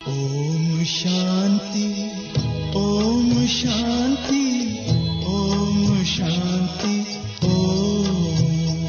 ಓಂ ಶಾಂತಿ ಓಂ ಶಾಂತಿ ಓಂ ಶಾಂತಿ ಓಂ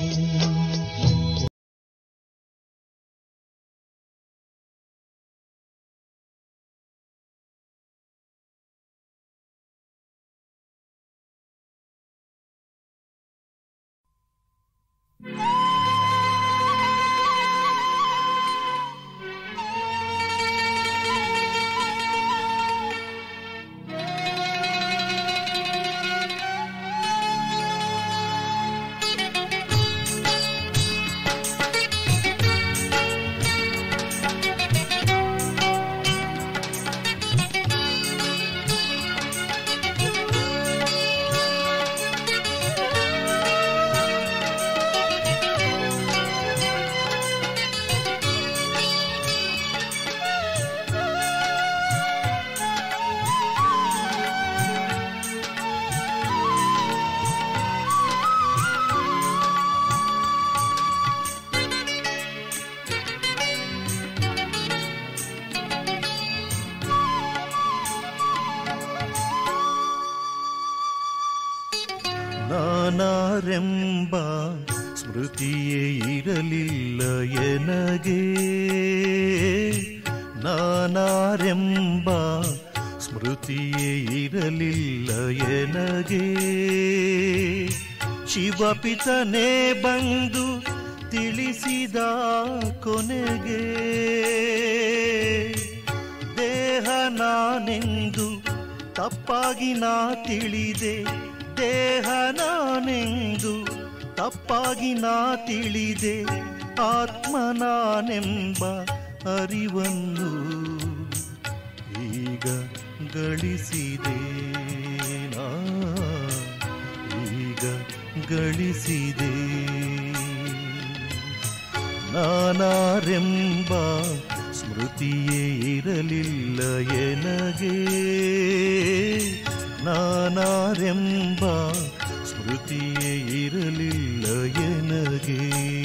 ನಾನಾರೆಂಬ ಸ್ಮೃತಿಯೇ ಇರಲಿಲ್ಲ ಎನಗೆ ನಾನಾರೆಂಬ ಸ್ಮೃತಿಯೇ ಇರಲಿಲ್ಲ ಎನಗೆ ಶಿವಪಿತನೇ ಬಂದು ತಿಳಿಸಿದ ಕೊನೆಗೆ ದೇಹ ನಾನೆಂದು ತಪ್ಪಾಗಿ ನಾ ತಿಳಿದೆ ದೇಹ ನಾನೆಂದು ತಪ್ಪಾಗಿ ನಾ ತಿಳಿದೆ ಆತ್ಮ ನಾನೆಂಬ ಅರಿವನ್ನು ಈಗ ಗಳಿಸಿದೆ ನಾ ಈಗ ಗಳಿಸಿದೆ ನಾನಾರೆಂಬ ಸ್ಮೃತಿಯೇ ಇರಲಿಲ್ಲ ಎನಗೆ ನಾನಾರೆಂಬ ಸ್ಮೃತಿಯೇ ಇರಲಿಲ್ಲ ಎನಗೆ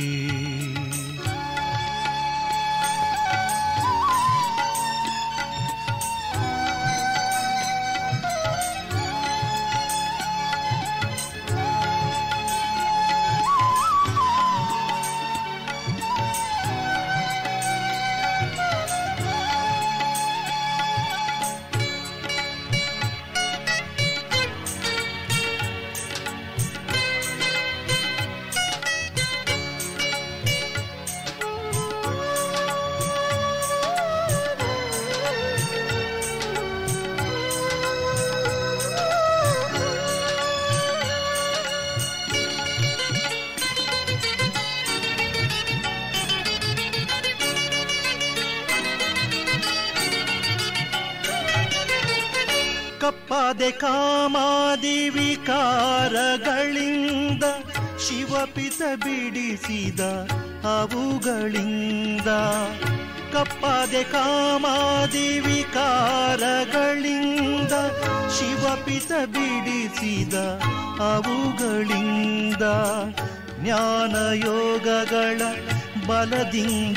ಕಪ್ಪಾದೆ ಕಾಮಾದಿ ವಿಕಾರಗಳಿಂದ ಶಿವಪಿತ ಬಿಡಿಸಿದ ಅವುಗಳಿಂದ ಕಪ್ಪಾದೆ ಕಾಮಾದಿ ವಿಕಾರಗಳಿಂದ ಶಿವಪಿತ ಬಿಡಿಸಿದ ಅವುಗಳಿಂದ ಜ್ಞಾನ ಯೋಗಗಳ ಬಲದಿಂದ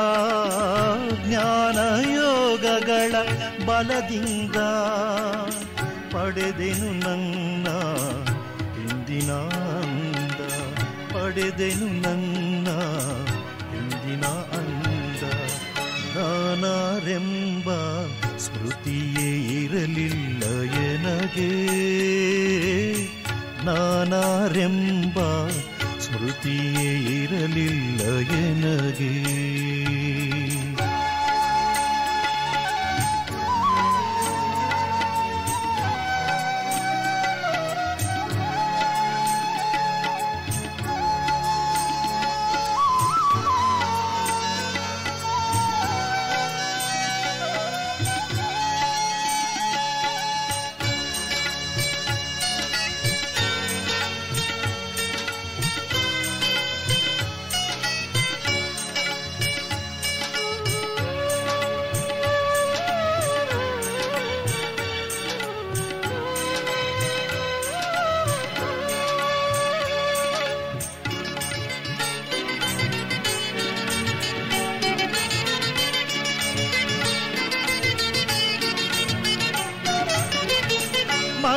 ಜ್ಞಾನ ಯೋಗಗಳ ಬಲದಿಂದ ಪಡೆದೆನು ನನ್ನ ಇಂದಿನ ಅಂದ ಪಡೆದೆನು ನನ್ನ ಇಂದಿನ ಅಂದ ನಾನಾರೆಂಬ ಸ್ಮೃತಿಯೇ ಇರಲಿಲ್ಲ ಎನಗೆ ನಾನಾರೆಂಬ ಸ್ಮೃತಿಯೇ ಇರಲಿಲ್ಲ ಎನಗೆ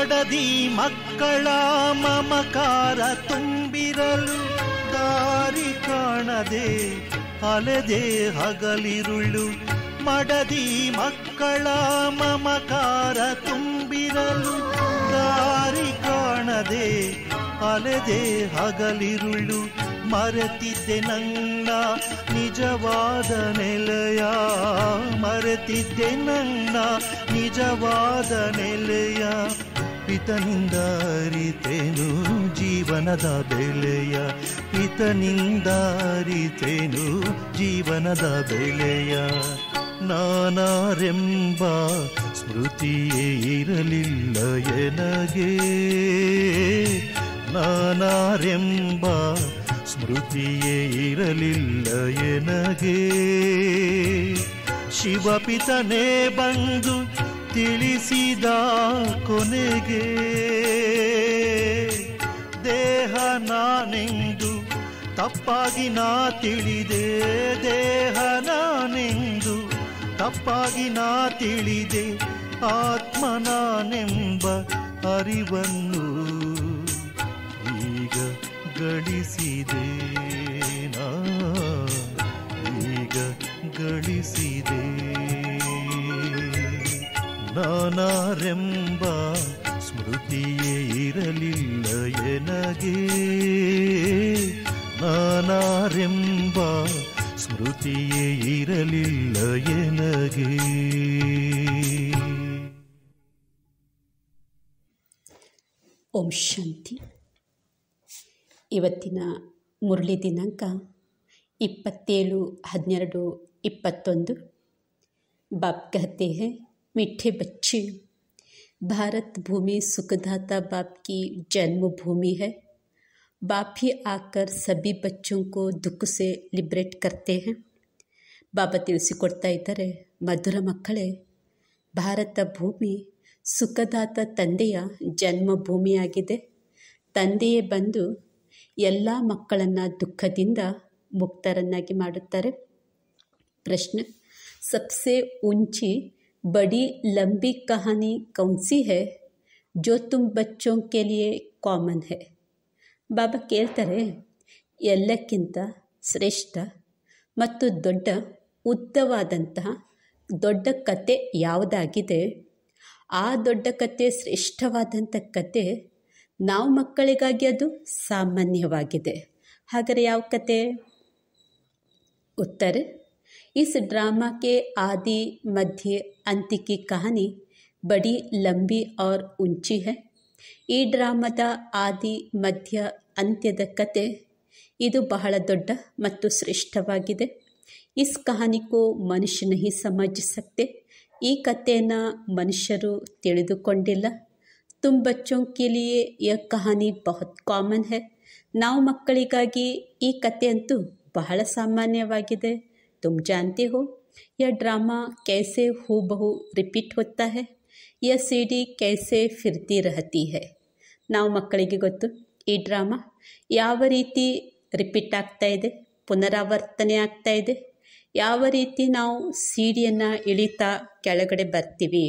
ಮಡದಿ ಮಕ್ಕಳ ಮಮಕಾರ ತುಂಬಿರಲು ದಾರಿ ಕಾಣದೆ ಅಲೆದೆ ಹಗಲಿರುಳು ಮಡದಿ ಮಕ್ಕಳ ಮಮಕಾರ ತುಂಬಿರಲು ದಾರಿ ಕಾಣದೆ ಅಲೆದೆ ಹಗಲಿರುಳು ಮರೆತಿದ್ದೆ ನನ್ನ ನಿಜವಾದ ನೆಲೆಯ ಮರೆತಿದ್ದೆ ನನ್ನ ನಿಜವಾದ ನೆಲೆಯ ಪಿತನಿಂದ ಅರಿತೇನು ಜೀವನದ ಬೆಲೆಯ ಪಿತನಿಂದ ಅರಿತೇನು ಜೀವನದ ಬೆಲೆಯ ನಾನಾರೆಂಬ ಸ್ಮೃತಿಯೇ ಇರಲಿಲ್ಲ ಎನಗೆ ನಾನಾರೆಂಬ ಸ್ಮೃತಿಯೇ ಇರಲಿಲ್ಲ ಎನಗೆ ಶಿವಪಿತನೇ ಬಂದು ತಿಳಿಸಿದ ಕೊನೆಗೆ ದೇಹ ನಾನೆಂದು ತಪ್ಪಾಗಿ ನಾ ತಿಳಿದೆ ದೇಹ ನಾನೆಂದು ತಪ್ಪಾಗಿ ನಾ ತಿಳಿದೆ ಆತ್ಮ ನಾನೆಂಬ ಅರಿವನ್ನು ಈಗ ಗಳಿಸಿದೆ ನಾ ಈಗ ಗಳಿಸಿದೆ ನಾನಾರೆಂಬ ಸ್ಮೃತಿಯೇ ಇರಲಿಲ್ಲ ಎನಗೆ ನಾನಾರೆಂಬ ಸ್ಮೃತಿಯೇ ಇರಲಿಲ್ಲ ಎನಗೆ ಓಂ ಶಾಂತಿ ಇವತ್ತಿನ ಮುರಳಿ ದಿನಾಂಕ ಇಪ್ಪತ್ತೇಳು ಹನ್ನೆರಡು ಇಪ್ಪತ್ತೊಂದು ಬಾಪ್ कहते हैं मीठे बच्चे भारत भूमि सुखदाता बाप की जन्मभूमि है बाप ही आकर सभी बच्चों को दुख से लिबरेट करते हैं ಬಾಬಾ ತಿಳಿಸಿಕೊಡ್ತಾ ಇದ್ದಾರೆ ಮಧುರ ಮಕ್ಕಳೇ ಭಾರತ ಭೂಮಿ ಸುಖದಾತ ತಂದೆಯ ಜನ್ಮಭೂಮಿಯಾಗಿದೆ ತಂದೆಯೇ ಬಂದು ಎಲ್ಲ ಮಕ್ಕಳನ್ನು ದುಃಖದಿಂದ ಮುಕ್ತರನ್ನಾಗಿ ಮಾಡುತ್ತಾರೆ ಪ್ರಶ್ನೆ सबसे ऊंची बड़ी लंबी कहानी कौन सी है जो तुम बच्चों के लिए ಕಾಮನ್ है ಬಾಬಾ ಕೇಳ್ತಾರೆ ಎಲ್ಲಕ್ಕಿಂತ ಶ್ರೇಷ್ಠ ಮತ್ತು ದೊಡ್ಡ ಉದ್ದವಾದಂತಹ ದೊಡ್ಡ ಕತೆ ಯಾವುದಾಗಿದೆ ಆ ದೊಡ್ಡ ಕತೆ ಶ್ರೇಷ್ಠವಾದಂಥ ಕತೆ ನಾವು ಮಕ್ಕಳಿಗಾಗಿ ಅದು ಸಾಮಾನ್ಯವಾಗಿದೆ ಹಾಗಾದರೆ ಯಾವ ಕತೆ उत्तर इस ड्रामा के आदि मध्य अंत की कहानी बड़ी लंबी और ऊंची है ಈ ಡ್ರಾಮದ ಆದಿ ಮಧ್ಯ ಅಂತ್ಯದ ಕತೆ ಇದು ಬಹಳ ದೊಡ್ಡ ಮತ್ತು ಶ್ರೇಷ್ಠವಾಗಿದೆ ಇಸ್ ಕಹಾನಿ ಕೋ ಮನುಷ್ಯ ನಹಿ ಸಮಜ್ ಸಕ್ತೆ ಈ ಕಥೆಯನ್ನು ಮನುಷ್ಯರು ತಿಳಿದುಕೊಂಡಿಲ್ಲ ತುಮ್ ಬಚ್ಚೋं के लिए यह ಕಹಾನಿ ಬಹುತ್ ಕಾಮನ್ है ನಾವು ಮಕ್ಕಳಿಗಾಗಿ ಈ ಕಥೆಯಂತೂ ಬಹಳ ಸಾಮಾನ್ಯವಾಗಿದೆ तुम जानते हो यह ड्रामा कैसे हूबहू रिपीट होता है यह सीढ़ी कैसे फिरती रहती है ನಾವು ಮಕ್ಕಳಿಗೆ ಗೊತ್ತು ಈ ಡ್ರಾಮಾ ಯಾವ ರೀತಿ ರಿಪೀಟ್ ಆಗ್ತಾ ಇದೆ ಪುನರಾವರ್ತನೆ ಆಗ್ತಾ ಇದೆ ಯಾವ ರೀತಿ ನಾವು ಸಿಡಿಯನ್ನು ಇಳಿತಾ ಕೆಳಗಡೆ ಬರ್ತೀವಿ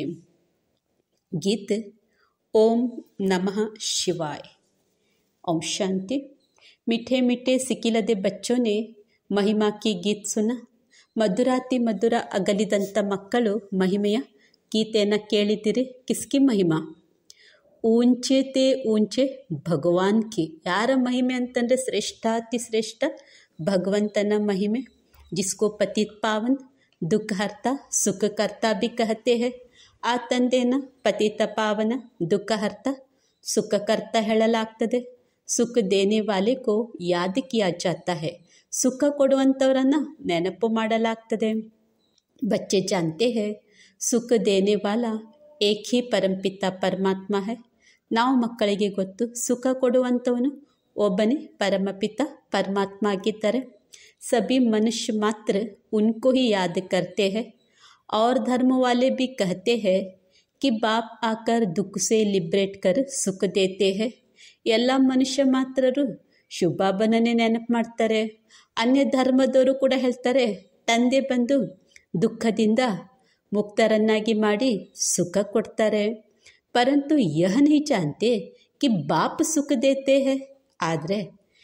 ಗೀತ್ ಓಂ ನಮಃ ಶಿವಾಯ್ ओम शांति मीठे मीठे सिकिलದೆ बच्चों ने ಮಹಿಮಾ ಕಿ ಗೀತ್ ಸುನ ಮಧುರಾತಿ ಮಧುರ ಅಗಲಿದಂಥ ಮಕ್ಕಳು ಮಹಿಮೆಯ ಗೀತೆಯನ್ನು ಕೇಳಿದ್ದೀರಿ ಕಿಸ್ಕಿ ಮಹಿಮಾ ಊಂಚೆ ತೇ ಊಂಚೆ ಭಗವಾನ್ ಕಿ ಯಾರ ಮಹಿಮೆ ಅಂತಂದರೆ ಶ್ರೇಷ್ಠಾತಿ ಶ್ರೇಷ್ಠ ಭಗವಂತನ ಮಹಿಮೆ ಜಿಸ್ಕೋ ಪತಿತ್ ಪಾವನ್ ದುಃಖ ಹರ್ತ ಸುಖ ಕರ್ತ ಬಿ ಕಹತೆ ಹೇ ಆ ತಂದೆನ ಪತಿತ ಪಾವನ ದುಃಖ ಹರ್ತ ಸುಖ ಕರ್ತ ಹೇಳಲಾಗ್ತದೆ ಸುಖ ದೇನೆ ವಾಲೆ ಕೋ ಯಾದ್ ಕಿಯಾ ಜಾತಾ ಹೇ ಸುಖ ಕೊಡುವಂಥವರನ್ನು ನೆನಪು ಮಾಡಲಾಗ್ತದೆ ಬಚ್ಚೆ ಜಾನ್ತೆ ಹೇ ಸುಖ ದೇನೆ ವಾಲ ಏಕ್ ಹಿ ಪರಂಪಿತ ಪರಮಾತ್ಮ ಹೇ ನಾವು ಮಕ್ಕಳಿಗೆ ಗೊತ್ತು ಸುಖ ಕೊಡುವಂಥವನು ಒಬ್ಬನೇ ಪರಮಪಿತ ಪರಮಾತ್ಮ ಆಗಿದ್ದಾರೆ सभी मनुष्य मात्र उनको ही याद करते हैं और धर्म वाले भी कहते हैं कि बाप आकर दुख से लिबरेट कर ಸುಖ ದೇತೆ ಹೇ ಎಲ್ಲ ಮನುಷ್ಯ ಮಾತ್ರರು ಶುಭಾಬನನೇ ನೆನಪು ಮಾಡ್ತಾರೆ ಅನ್ಯ ಧರ್ಮದವರು ಕೂಡ ಹೇಳ್ತಾರೆ ತಂದೆ ಬಂದು ದುಃಖದಿಂದ ಮುಕ್ತರನ್ನಾಗಿ ಮಾಡಿ ಸುಖ ಕೊಡ್ತಾರೆ परंतु यह नहीं जानते कि ಬಾಪ್ ಸುಖ ದೇತೆ ಹೇ ಆದರೆ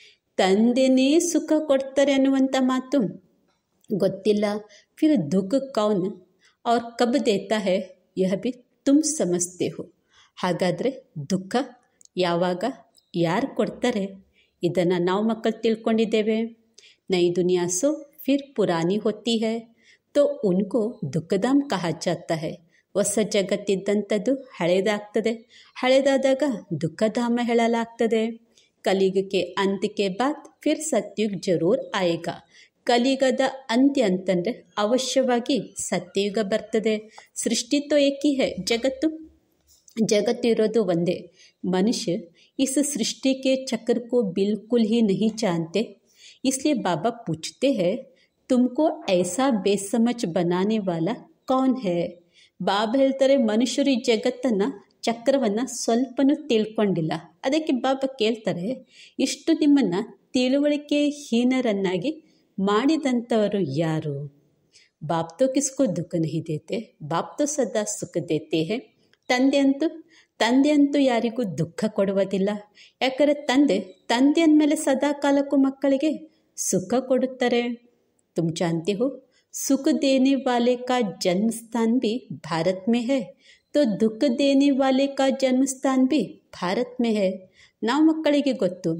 ತಂದೆನೇ ಸುಖ ಕೊಡ್ತಾರೆ ಅನ್ನುವಂಥ ಮಾತು ಗೊತ್ತಿಲ್ಲ ಫಿರ್ ದುಃಖ ಕೌನ್ और कब देता है यह भी ತುಮ್ ಸಮಜ್ತೆ ಹೋ ಹಾಗಾದರೆ ದುಃಖ ಯಾವಾಗ ಯಾರು ಕೊಡ್ತಾರೆ ಇದನ್ನು ನಾವು ಮಕ್ಕಳು ತಿಳ್ಕೊಂಡಿದ್ದೇವೆ ನೈ ದುನಿಯಾ ಸೋ ಫಿರ್ ಪುರಾನಿ ಹೋತಿ ಹೈ ತೋ ಉನ್ಕೋ ದುಃಖಧಾಮ್ ಕಹಾ ಜಾತಾ ಹೈ ಹೊಸ ಜಗತ್ತಿದ್ದಂಥದ್ದು ಹಳೇದಾಗ್ತದೆ ಹಳೇದಾದಾಗ ದುಃಖಧಾಮ ಹೇಳಲಾಗ್ತದೆ ಕಲಿಯುಗಕ್ಕೆ ಅಂತ್ಯಕ್ಕೆ ಬಾದ್ ಫಿರ್ ಸತ್ಯುಗ್ ಜರೂರ್ ಆಯೇಗಾ ಕಲಿಯುಗದ ಅಂತ್ಯ ಅಂತಂದರೆ ಅವಶ್ಯವಾಗಿ ಸತ್ಯಯುಗ ಬರ್ತದೆ ಸೃಷ್ಟಿತ್ವ ಏಕಿ ಹೈ ಜಗತ್ತು जगत इरोದು ಒಂದೇ मनुष्य इस सृष्टि के चक्र को बिल्कुल ही नहीं जानते इसलिए बाबा पूछते हैं तुमको ऐसा बेसमझ बनाने वाला कौन है ಬಾಬಾ ಹೇಳ್ತಾರೆ ಮನುಷ್ಯರು ಈ ಜಗತ್ತನ್ನು ಚಕ್ರವನ್ನು ಸ್ವಲ್ಪನೂ ತಿಳ್ಕೊಂಡಿಲ್ಲ ಅದಕ್ಕೆ ಬಾಬಾ ಕೇಳ್ತಾರೆ ಇಷ್ಟು ನಿಮ್ಮನ್ನು ತಿಳುವಳಿಕೆ ಹೀನರನ್ನಾಗಿ ಮಾಡಿದಂಥವರು ಯಾರು ಬಾಪ್ ತೋ ಕಿಸ್ಕೋ ದುಃಖ ನಹಿ ದೇತೆ ಬಾಪ್ ತೋ ಸದಾ ಸುಖ ದೇತೆ ಹೇ ತಂದೆ ಅಂತೂ ತಂದೆ ಅಂತೂ ಯಾರಿಗೂ ದುಃಖ ಕೊಡುವುದಿಲ್ಲ ಯಾಕಂದರೆ ತಂದೆ ತಂದೆ ಅಂದಮೇಲೆ ಸದಾ ಕಾಲಕ್ಕೂ ಮಕ್ಕಳಿಗೆ ಸುಖ ಕೊಡುತ್ತಾರೆ ತುಮ್ ಜಾನ್ತೆ ಹೋ सुख देने वाले का जन्म स्थान भी भारत में है तो दुख देने वाले का जन्म स्थान भी ಭಾರತ್ ಮೇ ಹೇ ನಾವು ಮಕ್ಕಳಿಗೆ ಗೊತ್ತು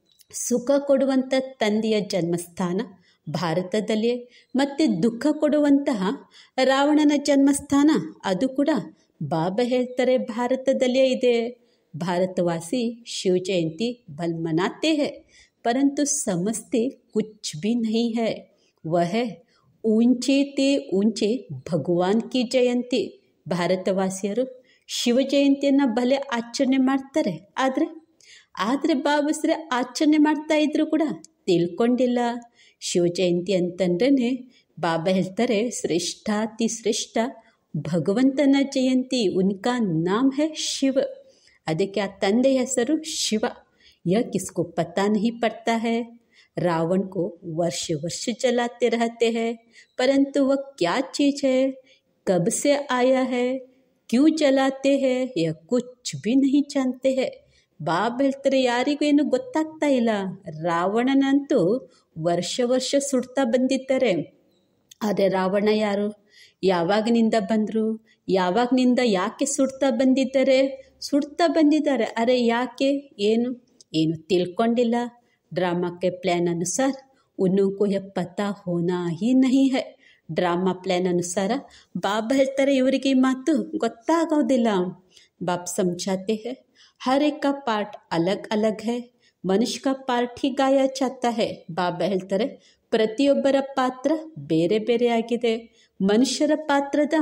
ಸುಖ ಕೊಡುವಂಥ ತಂದೆಯ ಜನ್ಮಸ್ಥಾನ ಭಾರತದಲ್ಲಿಯೇ ಮತ್ತು ದುಃಖ ಕೊಡುವಂತಹ ರಾವಣನ ಜನ್ಮಸ್ಥಾನ ಅದು ಕೂಡ ಬಾಬಾ ಹೇಳ್ತಾರೆ ಭಾರತದಲ್ಲಿಯೇ ಇದೆ ಭಾರತವಾಸಿ ಶಿವ ಜಯಂತಿ ಬಲ್ ಮನಾತೆ ಹೇ ಪರಂತು ಸಮಸ್ತೆ ಕುಚ್ भी नहीं है वह है ऊंचे ते ऊंचे ಭಗವಾನ್ ಕಿ ಜಯಂತಿ ಭಾರತವಾಸಿಯರು ಶಿವ ಜಯಂತಿಯನ್ನು ಭಲೆ ಆಚರಣೆ ಮಾಡ್ತಾರೆ ಆದರೆ ಆದರೆ ಬಾಬಸ್ರೆ ಆಚರಣೆ ಮಾಡ್ತಾ ಇದ್ರು ಕೂಡ ತಿಳ್ಕೊಂಡಿಲ್ಲ ಶಿವ ಜಯಂತಿ ಅಂತಂದ್ರೆ ಬಾಬಾ ಹೇಳ್ತಾರೆ ಶ್ರೇಷ್ಠಾತಿ ಶ್ರೇಷ್ಠ ಭಗವಂತನ ಜಯಂತಿ ಉನ್ಕಾ ನಾಮ್ ಹೇ ಶಿವ ಅದಕ್ಕೆ ಆ ತಂದೆಯ ಹೆಸರು ಶಿವ यह किसको पता नहीं पड़ता है रावण को वर्ष वर्ष जलाते रहते हैं परंतु वह क्या चीज़ है कब से आया है क्यों जलाते हैं यह कुछ भी नहीं जानते हैं ಬಾಬ್ ಹೇಳ್ತಾರೆ ಯಾರಿಗೂ ಏನು ಗೊತ್ತಾಗ್ತಾ ಇಲ್ಲ ರಾವಣನಂತೂ ವರ್ಷ ವರ್ಷ ಸುಡ್ತಾ ಬಂದಿದ್ದಾರೆ ಆದರೆ ರಾವಣ ಯಾರು ಯಾವಾಗಿನಿಂದ ಬಂದರು ಯಾವಾಗಿನಿಂದ ಯಾಕೆ ಸುಡ್ತಾ ಬಂದಿದ್ದಾರೆ ಸುಡ್ತಾ ಬಂದಿದ್ದಾರೆ ಅರೆ ಯಾಕೆ ಏನು ಏನು ತಿಳ್ಕೊಂಡಿಲ್ಲ ड्रामा के प्लान अनुसार उनको यह पता होना ही नहीं है ಡ್ರಾಮಾ ಪ್ಲ್ಯಾನ್ ಅನುಸಾರ ಬಾಬಾ ಹೇಳ್ತಾರೆ ಇವರಿಗೆ ಈ ಮಾತು ಗೊತ್ತಾಗೋದಿಲ್ಲ ಬಾಪ್ ಸಮझाते हैं हर एक का पार्ट अलग अलग है ಮನುಷ್ಯ का ಪಾರ್ಟ್ ही ಗಾಯ ಚಾತಾ है ಬಾಬಾ ಹೇಳ್ತಾರೆ ಪ್ರತಿಯೊಬ್ಬರ ಪಾತ್ರ ಬೇರೆ ಬೇರೆ ಆಗಿದೆ ಮನುಷ್ಯರ ಪಾತ್ರದ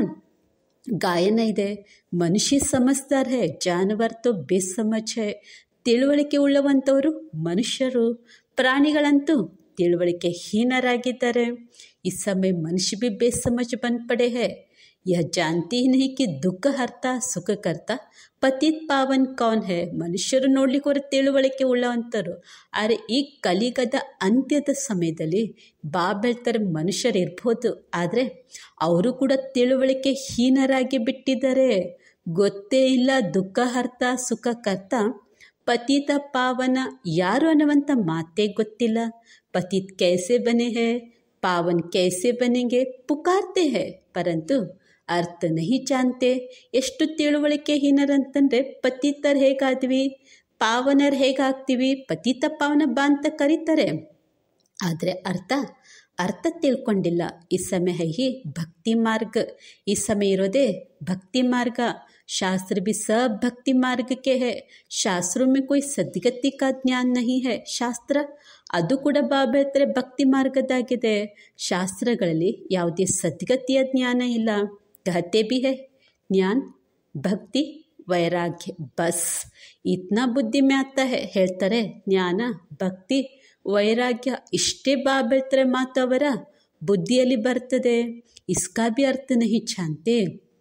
ಗಾಯನ ಇದೆ ಮನುಷ್ಯ ಸಮಜ್ದಾರ್ ಹೇ ಜಾನವರ್ ತೋ ಬೇಸಮಜ್ ಹೇ ತಿಳುವಳಿಕೆ ಉಳ್ಳವಂಥವರು ಮನುಷ್ಯರು ಪ್ರಾಣಿಗಳಂತೂ ತಿಳುವಳಿಕೆ ಹೀನರಾಗಿದ್ದಾರೆ इस समय मनुष्य भी बेसमझ बन पड़े हैं यह जानते ही नहीं कि दुख हरता सुख करता ಪತಿತ್ ಪಾವನ್ ಕೌನ್ ಹೇ ಮನುಷ್ಯರು ನೋಡ್ಲಿಕ್ಕೆ ಹೊರ ತಿಳುವಳಿಕೆ ಉಳ್ಳವಂಥರು ಆದರೆ ಈ ಕಲಿಗದ ಅಂತ್ಯದ ಸಮಯದಲ್ಲಿ ಬಾಬ್ ಹೇಳ್ತಾರೆ ಮನುಷ್ಯರು ಇರ್ಬೋದು ಆದರೆ ಅವರು ಕೂಡ ತಿಳುವಳಿಕೆ ಹೀನರಾಗಿ ಬಿಟ್ಟಿದ್ದಾರೆ ಗೊತ್ತೇ ಇಲ್ಲ ದುಃಖ ಹರ್ತ ಸುಖ ಕರ್ತ ಪತಿತ ಪಾವನ ಯಾರು ಅನ್ನುವಂಥ ಮಾತೇ ಗೊತ್ತಿಲ್ಲ ಪತಿತ್ कैसे बने हैं पावन कैसे बनेंगे पुकारते हैं परंतु ಅರ್ಥ ನಹಿ ಜಾನ್ತೆ ಎಷ್ಟು ತಿಳುವಳಿಕೆ ಹೀನರಂತಂದರೆ ಪತಿತರ್ ಹೇಗಾದ್ವಿ ಪಾವನರ್ ಹೇಗಾಗ್ತೀವಿ ಪತಿತ ಪಾವನ ಬಾ ಅಂತ ಕರೀತಾರೆ ಆದರೆ ಅರ್ಥ ಅರ್ಥ ತಿಳ್ಕೊಂಡಿಲ್ಲ ಈ ಸಮಯ है ही ಭಕ್ತಿ ಮಾರ್ಗ ಈ ಸಮಯ ಇರೋದೇ ಭಕ್ತಿ ಮಾರ್ಗ शास्त्र भी सब भक्ति मार्ग के है शास्त्रों में कोई सद्गति का ज्ञान नहीं है ಶಾಸ್ತ್ರ ಅದು ಕೂಡ ಬಾಬಾ ಹೇಳ್ತಾರೆ ಭಕ್ತಿ ಮಾರ್ಗದಾಗಿದೆ ಶಾಸ್ತ್ರಗಳಲ್ಲಿ ಯಾವುದೇ ಸದ್ಗತಿಯ ಜ್ಞಾನ ಇಲ್ಲ कहते भी है ज्ञान भक्ति ವೈರಾಗ್ಯ ಬಸ್ ಇತ್ನಾ ಬುದ್ಧಿ में आता है ಹೇಳ್ತಾರೆ ಜ್ಞಾನ ಭಕ್ತಿ ವೈರಾಗ್ಯ ಇಷ್ಟೇ ಬಾಬ್ ಹೇಳ್ತಾರೆ ಮಾತು ಅವರ ಬುದ್ಧಿಯಲ್ಲಿ ಬರ್ತದೆ ಇಸ್ಕಾ ಬಿ ಅರ್ಥ ನಹಿ ಚಾನ್ತೆ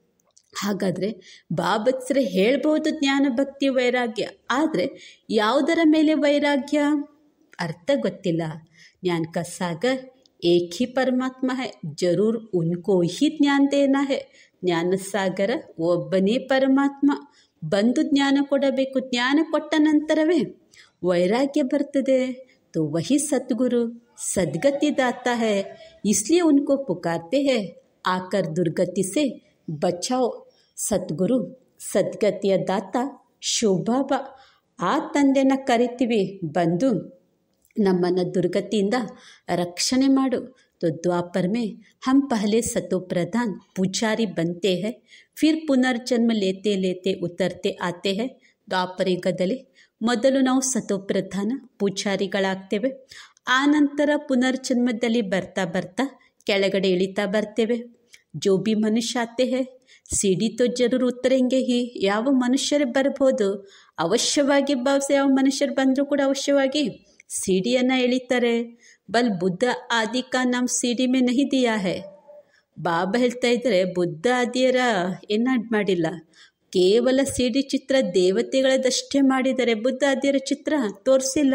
ಹಾಗಾದರೆ ಬಾಬತ್ಸ್ರೆ ಹೇಳ್ಬೋದು ಜ್ಞಾನ ಭಕ್ತಿ ವೈರಾಗ್ಯ ಆದರೆ ಯಾವುದರ ಮೇಲೆ ವೈರಾಗ್ಯ ಅರ್ಥ ಗೊತ್ತಿಲ್ಲ ज्ञान का सागर एक ही परमात्मा है जरूर उनको ही ज्ञान देना है ಜ್ಞಾನ ಸಾಗರ ಒಬ್ಬನೇ ಪರಮಾತ್ಮ ಬಂದು ಜ್ಞಾನ ಕೊಡಬೇಕು ಜ್ಞಾನ ಕೊಟ್ಟ ನಂತರವೇ वैराग्य बरतदे तो वही सतगुरु सदगति दाता है इसलिए उनको पुकारते हैं आकर दुर्गति से बचाओ ಸದ್ಗುರು ಸದ್ಗತಿಯ ದಾತ ಶೋಭಾಬ ಆ ತಂದೆನ ಕರಿತೀವಿ ಬಂದು ನಮ್ಮನ್ನು ದುರ್ಗತಿಯಿಂದ ರಕ್ಷಣೆ ಮಾಡು तो द्वापर में हम पहले सतो प्रधान पुजारी बनते हैं फिर पुनर्जन्म लेते लेते उतरते आते हैं ದ್ವಾಪರ ಯುಗದಲ್ಲಿ ಮೊದಲು ನಾವು ಸತೋಪ್ರಧಾನ ಪೂಜಾರಿಗಳಾಗ್ತೇವೆ ಆ ನಂತರ ಪುನರ್ಜನ್ಮದಲ್ಲಿ ಬರ್ತಾ ಬರ್ತಾ ಕೆಳಗಡೆ ಇಳಿತಾ ಬರ್ತೇವೆ ಜೋ ಬಿ ಮನುಷ್ಯ ಆತೆ ಹೇ ಸಿಡಿ ತೋ ಜರೂರು ಉತ್ತರೆಂಗೆ ಹಿ ಯಾವ ಮನುಷ್ಯರೇ ಬರ್ಬೋದು ಅವಶ್ಯವಾಗಿ ಭಾವಿಸಿ ಯಾವ ಮನುಷ್ಯರು ಬಂದರೂ ಕೂಡ ಅವಶ್ಯವಾಗಿ ಸಿಡಿಯನ್ನು ಎಳಿತಾರೆ ಬಲ್ ಬುದ್ಧ ಆದಿ ಕಾ ನಾಮ್ ಸಿಡಿ ಮೇ ನಹಿ ದಿಯಾ ಹೇ ಬಾಬಾ ಹೇಳ್ತಾ ಇದ್ದಾರೆ ಬುದ್ಧ ಆದಿಯರ ಏನಾಡ್ ಮಾಡಿಲ್ಲ ಕೇವಲ ಸಿಡಿ ಚಿತ್ರ ದೇವತೆಗಳದಷ್ಟೇ ಮಾಡಿದ್ದಾರೆ ಬುದ್ಧ ಆದಿಯರ ಚಿತ್ರ ತೋರಿಸಿಲ್ಲ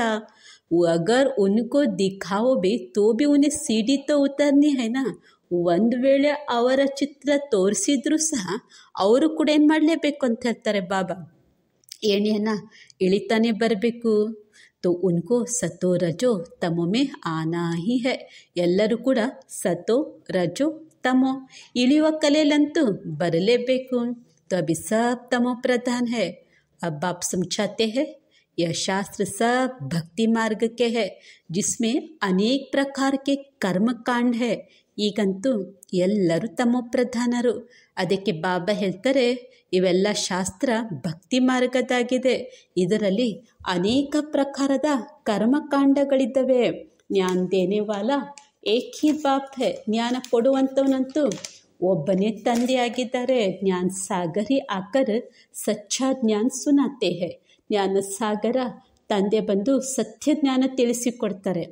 ಅಗರ್ ಉನ್ಕೋ ದಿಖಾವೋ ಬಿ ತೋ ಬಿ ಉನ್ನೆ ಸಿಡಿ ತೋ ಉತರ್ನಿ ಹೈನಾ ಒಂದು ವೇಳೆ ಅವರ ಚಿತ್ರ ತೋರಿಸಿದ್ರು ಸಹ ಅವರು ಕೂಡ ಏನು ಮಾಡಲೇಬೇಕು ಅಂತ ಹೇಳ್ತಾರೆ ಬಾಬಾ ಏಣಿಯನ್ನು ಇಳಿತಾನೆ ಬರಬೇಕು तो उनको सतो रजो तमो में आना ही है ಎಲ್ಲರೂ ಕೂಡ ಸತೋ ರಜೋ ತಮೋ ಇಳಿಯುವ ಕಲೆಯಲ್ಲಂತೂ ಬರಲೇಬೇಕು तो अभी सब तमो प्रधान है अब आप समझाते हैं यह शास्त्र सब भक्ति मार्ग के है जिसमें अनेक प्रकार के कर्म कांड है ಈಗಂತೂ ಎಲ್ಲರೂ ತಮೋ ಪ್ರಧಾನರು ಅದಕ್ಕೆ ಬಾಬಾ ಹೇಳ್ತಾರೆ ಇವೆಲ್ಲ ಶಾಸ್ತ್ರ ಭಕ್ತಿ ಮಾರ್ಗದಾಗಿದೆ ಇದರಲ್ಲಿ ಅನೇಕ ಪ್ರಕಾರದ ಕರ್ಮಕಾಂಡಗಳಿದ್ದಾವೆ ಜ್ಞಾನ ದೇನೆವಾಲ ಏಕ್ ಹಿ ಬಾಪ್ ಹೇ ಜ್ಞಾನ ಕೊಡುವಂಥವನಂತೂ ಒಬ್ಬನೇ ತಂದೆಯಾಗಿದ್ದಾರೆ ಜ್ಞಾನ ಸಾಗರಿ ಆಕರ್ ಸಚ್ಚಾ ಜ್ಞಾನ ಸುನಾತೆ ಹೇ ಜ್ಞಾನ ಸಾಗರ ತಂದೆ ಬಂದು ಸತ್ಯ ಜ್ಞಾನ ತಿಳಿಸಿಕೊಡ್ತಾರೆ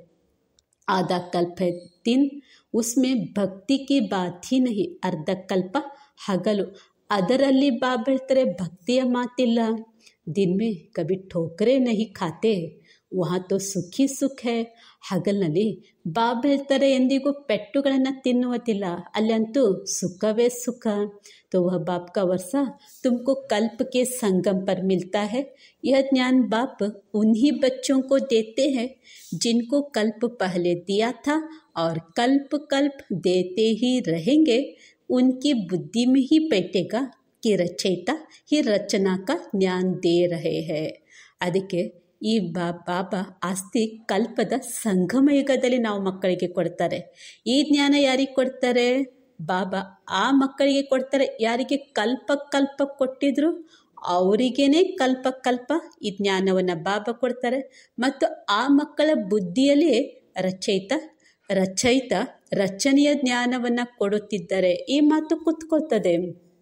आधा कल्प है दिन उसमें ಭಕ್ತಿ ಕಿ ಬಾತ್ ಹಿ ನಹಿ ಅರ್ಧ ಕಲ್ಪ ಹಗಲು ಅದರಲ್ಲಿ ಬಾಬ್ ಹೇಳ್ತಾರೆ ಭಕ್ತಿಯ ಮಾತಿಲ್ಲ ದಿನ ಮೇ ಕಭಿ ಠೋಕರೆ ನಹಿ ಖಾತೆ ವಹಾ ತೋ ಸುಖಿ ಸುಖ ಹೇ ಹಗಲಿನಲ್ಲಿ ಬಾಬ್ ಹೇಳ್ತಾರೆ ಎಂದಿಗೂ ಪೆಟ್ಟುಗಳನ್ನು ತಿನ್ನುವುದಿಲ್ಲ ಅಲ್ಲಂತೂ ಸುಖವೇ ಸುಖ तो वह बाप का वर्षा तुमको कल्प के संगम पर मिलता है यह ज्ञान बाप उन्हीं बच्चों को देते हैं जिनको कल्प पहले दिया था और कल्प कल्प देते ही रहेंगे उनकी बुद्धि में ही बैठेगा कि रचयिता ही रचना का ज्ञान दे रहे हैं ಅದಕ್ಕೆ ಈ ಬಾ ಬಾಬಾ ಆಸ್ತಿ ಕಲ್ಪದ ಸಂಗಮ ಯುಗದಲ್ಲಿ ನಾವು ಮಕ್ಕಳಿಗೆ ಕೊಡ್ತಾರೆ ಈ ಜ್ಞಾನ ಯಾರಿಗೆ ಕೊಡ್ತಾರೆ ಬಾಬಾ ಆ ಮಕ್ಕಳಿಗೆ ಕೊಡ್ತಾರೆ ಯಾರಿಗೆ ಕಲ್ಪ ಕಲ್ಪ ಕೊಟ್ಟಿದ್ರು ಅವರಿಗೇನೆ ಕಲ್ಪ ಕಲ್ಪ ಈ ಜ್ಞಾನವನ್ನು ಬಾಬಾ ಕೊಡ್ತಾರೆ ಮತ್ತು ಆ ಮಕ್ಕಳ ಬುದ್ಧಿಯಲ್ಲಿ ರಚಯಿತ ರಚಯಿತ ರಚನೆಯ ಜ್ಞಾನವನ್ನು ಕೊಡುತ್ತಿದ್ದಾರೆ ಈ ಮಾತು ಕುತ್ಕೋತದೆ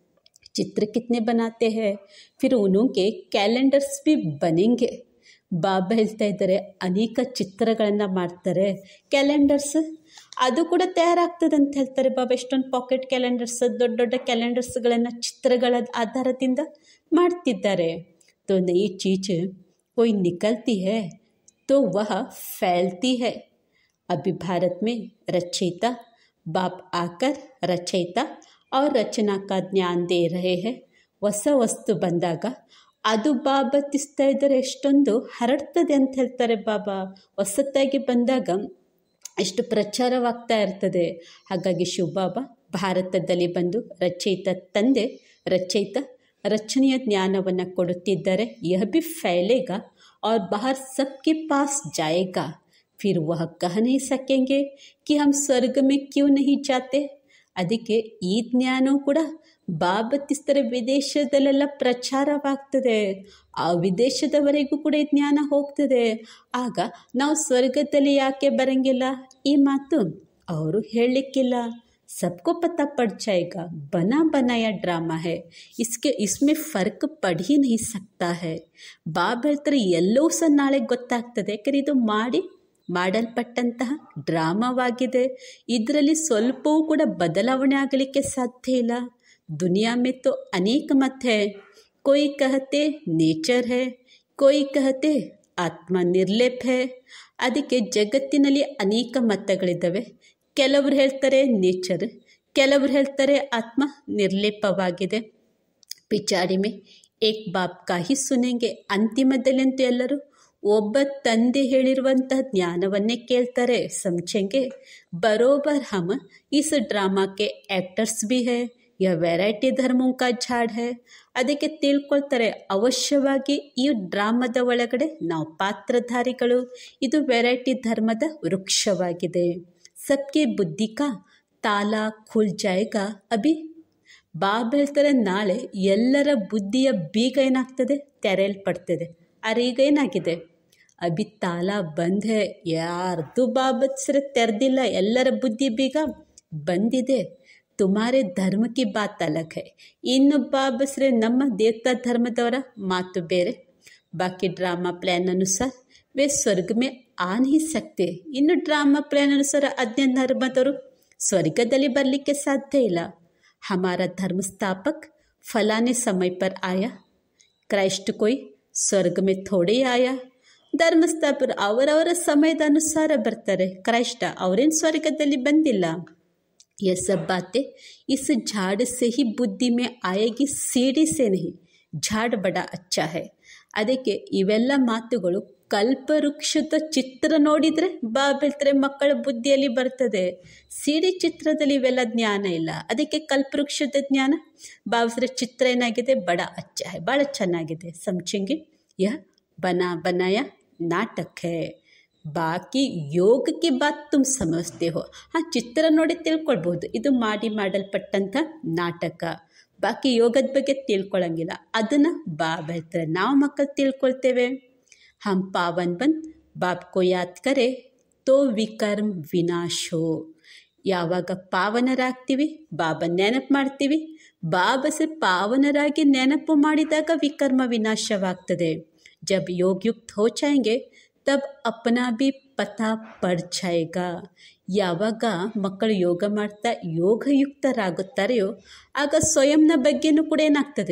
ಚಿತ್ರ ಕಿತ್ನೆ बनाते हैं फिर उनके ಕ್ಯಾಲೆಂಡರ್ಸ್ भी ಬನೆಂಗೆ ಬಾಬಾ ಹೇಳ್ತಾ ಇದ್ದಾರೆ ಅನೇಕ ಚಿತ್ರಗಳನ್ನು ಮಾಡ್ತಾರೆ ಕ್ಯಾಲೆಂಡರ್ಸ್ ಅದು ಕೂಡ ತಯಾರಾಗ್ತದೆ ಅಂತ ಹೇಳ್ತಾರೆ ಬಾಬಾ ಎಷ್ಟೊಂದು ಪಾಕೆಟ್ ಕ್ಯಾಲೆಂಡರ್ಸ್ ದೊಡ್ಡ ದೊಡ್ಡ ಕ್ಯಾಲೆಂಡರ್ಸ್ಗಳನ್ನು ಚಿತ್ರಗಳ ಆಧಾರದಿಂದ ಮಾಡ್ತಿದ್ದಾರೆ तो नई चीज कोई निकलती है तो वह फैलती है अभी भारत में रचयिता बाप आकर रचयिता और रचना का ज्ञान दे रहे हैं ಹೊಸ ವಸ್ತು ಬಂದಾಗ ಅದು ಬಾಬಾ ತಿಸ್ತಾ ಇದ್ದಾರೆ ಎಷ್ಟೊಂದು ಹರಡ್ತದೆ ಅಂತ ಹೇಳ್ತಾರೆ ಬಾಬಾ ಹೊಸತಾಗಿ ಬಂದಾಗ ಎಷ್ಟು ಪ್ರಚಾರವಾಗ್ತಾ ಇರ್ತದೆ ಹಾಗಾಗಿ ಶಿವಬಾಬಾ ಭಾರತದಲ್ಲಿ ಬಂದು ರಚಯಿತ ತಂದೆ ರಚಯಿತ ರಚನೆಯ ಜ್ಞಾನವನ್ನು ಕೊಡುತ್ತಿದ್ದಾರೆ ಯಹ ಬಿ ಫೈಲೇಗ और बाहर सबके पास जाएगा फिर वह कह नहीं सकेंगे कि हम स्वर्ग में क्यों नहीं जाते ಅದಕ್ಕೆ ಈ ಜ್ಞಾನವೂ ಕೂಡ ಬಾಬತ್ತಿಸ್ತಾರೆ ವಿದೇಶದಲ್ಲೆಲ್ಲ ಪ್ರಚಾರವಾಗ್ತದೆ ಆ ವಿದೇಶದವರೆಗೂ ಕೂಡ ಈ ಜ್ಞಾನ ಹೋಗ್ತದೆ ಆಗ ನಾವು ಸ್ವರ್ಗದಲ್ಲಿ ಯಾಕೆ ಬರಂಗಿಲ್ಲ ಈ ಮಾತು ಅವರು ಹೇಳಲಿಕ್ಕಿಲ್ಲ सबको पता पड़ जाएगा बना बनाया ड्रामा है इसके इसमें फ़र्क पड़ ही नहीं सकता है ಬಾಬ್ ಹೇಳ್ತಾರೆ ಎಲ್ಲವೂ ಸಹ ನಾಳೆ ಗೊತ್ತಾಗ್ತದೆ ಯಾಕಂದರೆ ಇದು ಮಾಡಿ ಮಾಡಲ್ಪಟ್ಟಂತಹ ಡ್ರಾಮಾವಾಗಿದೆ ಇದರಲ್ಲಿ ಸ್ವಲ್ಪವೂ ಕೂಡ ಬದಲಾವಣೆ ಆಗಲಿಕ್ಕೆ ಸಾಧ್ಯ ಇಲ್ಲ ದುನಿಯಾ ಮೇ ತೋ ಅನೇಕ ಮತ್ है कोई कहते ನೇಚರ್ है कोई कहते ಆತ್ಮ ನಿರ್ಲೇಪ್ है ಅದಕ್ಕೆ ಜಗತ್ತಿನಲ್ಲಿ ಅನೇಕ ಮತಗಳಿದ್ದಾವೆ ಕೆಲವರು ಹೇಳ್ತಾರೆ ನೇಚರ್ ಕೆಲವರು ಹೇಳ್ತಾರೆ ಆತ್ಮ ನಿರ್ಲೇಪವಾಗಿದೆ पिछाड़ी में ಏಕ್ ಬಾಪ್ ಕಾಹಿ ಸುನೆಂಗೆ ಅಂತಿಮದಲ್ಲಂತೂ ಎಲ್ಲರೂ ಒಬ್ಬ ತಂದೆ ಹೇಳಿರುವಂತಹ ಜ್ಞಾನವನ್ನೇ ಕೇಳ್ತಾರೆ ಸಮझेंगे ಬರೋಬರ್ ಹಮ್ ಇಸ್ ಡ್ರಾಮಾಕ್ಕೆ ಆ್ಯಕ್ಟರ್ಸ್ ಬಿ ಹೇ ಯ ವೆರೈಟಿ ಧರ್ಮೋं का ಝಾಡ್ ಹೇ ಅದಕ್ಕೆ ತಿಳ್ಕೊಳ್ತಾರೆ ಅವಶ್ಯವಾಗಿ ಈ ಡ್ರಾಮದ ಒಳಗಡೆ ನಾವು ಪಾತ್ರಧಾರಿಗಳು ಇದು ವೆರೈಟಿ ಧರ್ಮದ ವೃಕ್ಷವಾಗಿದೆ ಸಬ್ಕೆ ಬುದ್ಧಿ ಕಾ ತಾಲ ಖುಲ್ ಜಾಯೇಗಾ ಅಭಿ ಬಾಬ್ ಹೇಳ್ತಾರೆ ನಾಳೆ ಎಲ್ಲರ ಬುದ್ಧಿಯ ಬೀಗ ಏನಾಗ್ತದೆ ತೆರೆಯಲ್ಪಡ್ತದೆ ಆದರೆ ಈಗ ಏನಾಗಿದೆ ಅಭಿ ತಾಲ ಬಂದ್ ಹೇ ಯಾರ್ದು ಬಾಬತ್ ಸರ ತೆರೆದಿಲ್ಲ ಎಲ್ಲರ ಬುದ್ಧಿ ಬೀಗ ಬಂದಿದೆ ತುಮಾರೆ ಧರ್ಮ ಕಿ ಬಾತ್ ಅಲಗ್ ಹೈ ಇನ್ನು ಬಾಬಸ್ರೆ ನಮ್ಮ ದೇವತಾ ಧರ್ಮದವರ ಮಾತು ಬೇರೆ ಬಾಕಿ ಡ್ರಾಮಾ ಪ್ಲ್ಯಾನ್ ಅನುಸಾರ ವೇ ಸ್ವರ್ಗ ಮೇ ಆ नहीं सकते ಇನ್ನು ಡ್ರಾಮಾ ಪ್ಲ್ಯಾನ್ ಅನುಸಾರ ಅಜ್ಞ ಧರ್ಮದವರು ಸ್ವರ್ಗದಲ್ಲಿ ಬರಲಿಕ್ಕೆ ಸಾಧ್ಯ ಇಲ್ಲ हमारा धर्म स्थापक फलाने समय पर आया क्राइस्ट कोई ಸ್ವರ್ಗ ಮೇ ಥೋಡೆ ಆಯಾ ಧರ್ಮಸ್ಥಾಪರು ಅವರವರ ಸಮಯದ ಅನುಸಾರ ಬರ್ತಾರೆ ಕ್ರೈಸ್ಟ ಅವರೇನು ಸ್ವರ್ಗದಲ್ಲಿ ಬಂದಿಲ್ಲ ये सब बातें इस झाड़ से ही बुद्धि में आएगी सीढ़ी से नहीं झाड़ बड़ा अच्छा है ಅದಕ್ಕೆ ಇವೆಲ್ಲ ಮಾತುಗಳು ಕಲ್ಪವೃಕ್ಷದ ಚಿತ್ರ ನೋಡಿದರೆ ಬಾ ಬೆಳ್ತಾರೆ ಮಕ್ಕಳ ಬುದ್ಧಿಯಲ್ಲಿ ಬರ್ತದೆ ಸಿಡಿ ಚಿತ್ರದಲ್ಲಿ ಇವೆಲ್ಲ ಜ್ಞಾನ ಇಲ್ಲ ಅದಕ್ಕೆ ಕಲ್ಪವೃಕ್ಷದ ಜ್ಞಾನ ಬಾವಿಸ್ರ ಚಿತ್ರ ಏನಾಗಿದೆ ಬಡ ಅಚ್ಚ ಹೈ ಭಾಳ ಚೆನ್ನಾಗಿದೆ ಸಮझेंगे यह बना बनाया नाटक है ಬಾಕಿ ಯೋಗಕ್ಕೆ ಬಾತ್ ತುಮ್ ಸಮಜ್ತೆ ಹೋ ಹಾಂ ಚಿತ್ರ ನೋಡಿ ತಿಳ್ಕೊಳ್ಬೋದು ಇದು ಮಾಡಿ ಮಾಡಲ್ಪಟ್ಟಂಥ ನಾಟಕ ಬಾಕಿ ಯೋಗದ ಬಗ್ಗೆ ತಿಳ್ಕೊಳ್ಳಂಗಿಲ್ಲ ಅದನ್ನು ಬಾ ಹೇಳ್ತಾರೆ ನಾವು ಮಕ್ಕಳು ತಿಳ್ಕೊಳ್ತೇವೆ ಹಮ್ ಪಾವನ್ ಬಂದ್ ಬಾಪ್ ಕೋ ಯಾದ್ ಕರೆ ತೋ ವಿಕರ್ಮ್ ವಿನಾಶೋ ಯಾವಾಗ ಪಾವನರಾಗ್ತೀವಿ ಬಾಬಾ ನೆನಪು ಮಾಡ್ತೀವಿ ಬಾಬಸೆ ಪಾವನರಾಗಿ ನೆನಪು ಮಾಡಿದಾಗ ವಿಕರ್ಮ ವಿನಾಶವಾಗ್ತದೆ ಜಬ್ ಯೋಗಯುಕ್ತ ಹೋ ಜಾಯಂಗೆ ತಬ್ ಅಪನಾ ಬಿ ಪತಾ ಪಡ್ ಜಾಯೇಗಾ ಯಾವಾಗ ಮಕ್ಕಳು ಯೋಗ ಮಾಡ್ತಾ ಯೋಗಯುಕ್ತರಾಗುತ್ತಾರೆಯೋ ಆಗ ಸ್ವಯಂನ ಬಗ್ಗೆನೂ ಕೂಡ ಏನಾಗ್ತದೆ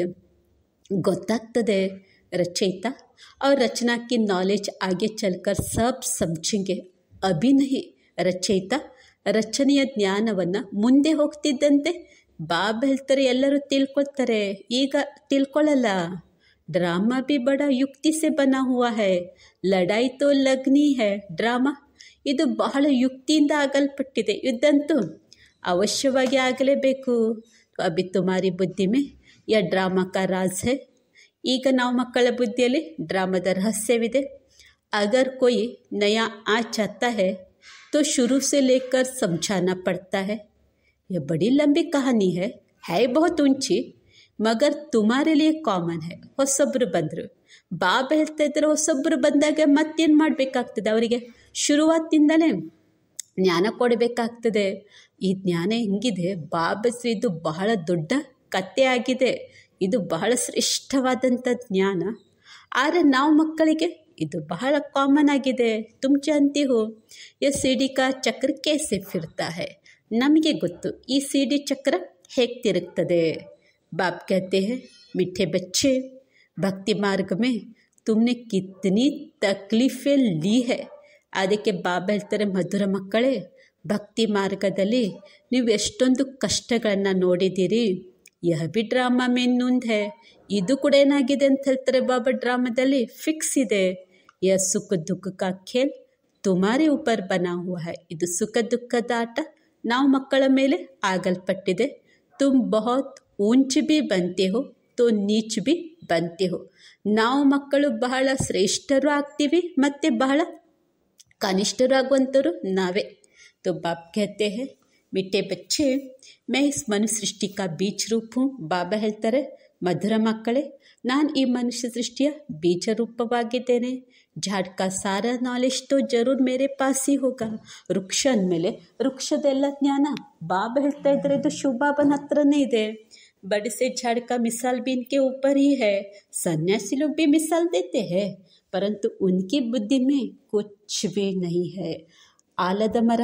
ಗೊತ್ತಾಗ್ತದೆ रचयिता और रचना की नॉलेज आगे चलकर सब समझेंगे अभी नहीं ರಚಯಿತ ರಚನೆಯ ಜ್ಞಾನವನ್ನು ಮುಂದೆ ಹೋಗ್ತಿದ್ದಂತೆ ಬಾಬ್ ಹೇಳ್ತಾರೆ ಎಲ್ಲರೂ ತಿಳ್ಕೊಳ್ತಾರೆ ಈಗ ತಿಳ್ಕೊಳ್ಳಲ್ಲ ಡ್ರಾಮಾ ಬಿ ಬಡ ಯುಕ್ತಿ ಸೆ ಬನಾ ಹುವಾ ಹೈ ಲಡಾಯಿ ತೋ ಲಗ್ನಿ ಹೈ ಡ್ರಾಮಾ ಇದು ಬಹಳ ಯುಕ್ತಿಯಿಂದ ಆಗಲ್ಪಟ್ಟಿದೆ ಯುದ್ಧಂತೂ ಅವಶ್ಯವಾಗಿ ಆಗಲೇಬೇಕು ಅಭಿ ತುಮಾರಿ ಬುದ್ಧಿ ಮೇ ಯ ಡ್ರಾಮಾ ಕಾ ರಾಜ್ ಹೈ ಈಗ ನಾವು ಮಕ್ಕಳ ಬುದ್ಧಿಯಲ್ಲಿ ಡ್ರಾಮಾದ ರಹಸ್ಯವಿದೆ ಅಗರ್ कोई नया आ चाहता है तो शुरू से लेकर समझाना पड़ता है यह बड़ी लंबी कहानी है है बहुत ऊंची ಮಗರ್ ತುಮಾರೆ ಲಿಯೇ ಕಾಮನ್ ಹೈ ಹೊಸೊಬ್ಬರು ಬಂದರು ಬಾಬಾ ಹೇಳ್ತಾ ಇದ್ದಾರೆ ಹೊಸೊಬ್ಬರು ಬಂದಾಗ ಮತ್ತೇನು ಮಾಡಬೇಕಾಗ್ತದೆ ಅವರಿಗೆ ಶುರುವಾತಿಂದಲೇ ಜ್ಞಾನ ಕೊಡಬೇಕಾಗ್ತದೆ ಈ ಜ್ಞಾನ ಹೆಂಗಿದೆ ಬಾಬಸ್ರಿ ಇದು ಬಹಳ ದೊಡ್ಡ ಕತೆ ಆಗಿದೆ ಇದು ಬಹಳ ಶ್ರೇಷ್ಠವಾದಂಥ ಜ್ಞಾನ ಆದರೆ ನಾವು ಮಕ್ಕಳಿಗೆ ಇದು ಬಹಳ ಕಾಮನ್ ಆಗಿದೆ ತುಮ್ ಜಾನ್ತಿ ಹೋ ಯ ಸಿಡಿ ಕಾ ಚಕ್ರ ಕೇಸೆ ಫಿರ್ತಾ ಹೈ ನಮಗೆ ಗೊತ್ತು ಈ ಸಿಡಿ ಚಕ್ರ ಹೇಗೆ ತಿರುಗ್ತದೆ बाप कहते हैं मीठे बच्चे भक्ति मार्ग में तुमने कितनी तकलीफें ली है ಅದಕ್ಕೆ ಬಾಬಾ ಹೇಳ್ತಾರೆ ಮಧುರ ಮಕ್ಕಳೇ ಭಕ್ತಿ ಮಾರ್ಗದಲ್ಲಿ ನೀವು ಎಷ್ಟೊಂದು ಕಷ್ಟಗಳನ್ನು ನೋಡಿದ್ದೀರಿ ಯಹ ಬಿ ಡ್ರಾಮಾ ಮೇನ್ನೊಂದು ಹೇ ಇದು ಕೂಡ ಏನಾಗಿದೆ ಅಂತ ಹೇಳ್ತಾರೆ ಬಾಬಾ ಡ್ರಾಮಾದಲ್ಲಿ ಫಿಕ್ಸ್ ಇದೆ ಯ ಸುಖ ದುಃಖ ಕಾ ಖೇಲ್ ತುಮಾರಿ ಉಪರ್ ಬನಾ ಹುआ है ಇದು ಸುಖ ದುಃಖದ ಆಟ ನಾವು ಮಕ್ಕಳ ಮೇಲೆ ಆಗಲ್ಪಟ್ಟಿದೆ ತುಮ್ ಬಹುತ್ ಊಂಚ್ ಬಿ ಬಂತೆ ಹೋ ತೋ ನೀಚ್ ಬಿ ಬಂತೆ ಹೋ ನಾವು ಮಕ್ಕಳು ಬಹಳ ಶ್ರೇಷ್ಠರು ಆಗ್ತೀವಿ ಮತ್ತು ಬಹಳ ಕನಿಷ್ಠರು ಆಗುವಂಥವ್ರು ನಾವೇ तो बाप कहते हैं मीठे बच्चे मैं इस मनुष्य सृष्टि का बीज रूप हूँ ಬಾಬಾ ಹೇಳ್ತಾರೆ ಮಧುರ ಮಕ್ಕಳೇ ನಾನು ಈ ಮನುಷ್ಯ ಸೃಷ್ಟಿಯ ಬೀಜ ರೂಪವಾಗಿದ್ದೇನೆ ಝಾಡ್ ಕಾ ಸಾರಾ ನಾಲೆಜ್ ತೋ ಜರೂರ್ ಮೇರೆ ಪಾಸ್ ಹಿ ಹೋಗ ವೃಕ್ಷ ಅಂದಮೇಲೆ ವೃಕ್ಷದೆಲ್ಲ ಜ್ಞಾನ ಬಾಬಾ ಹೇಳ್ತಾ ಇದ್ದಾರೆ ಇದು ಶಿವಬಾಬನ ಹತ್ರನೇ ಇದೆ बड़े से झाड़ का मिसाल भी इनके ऊपर ही है सन्यासी लोग भी मिसाल देते हैं परंतु उनकी बुद्धि में कुछ भी नहीं है ಆಲದ ಮರ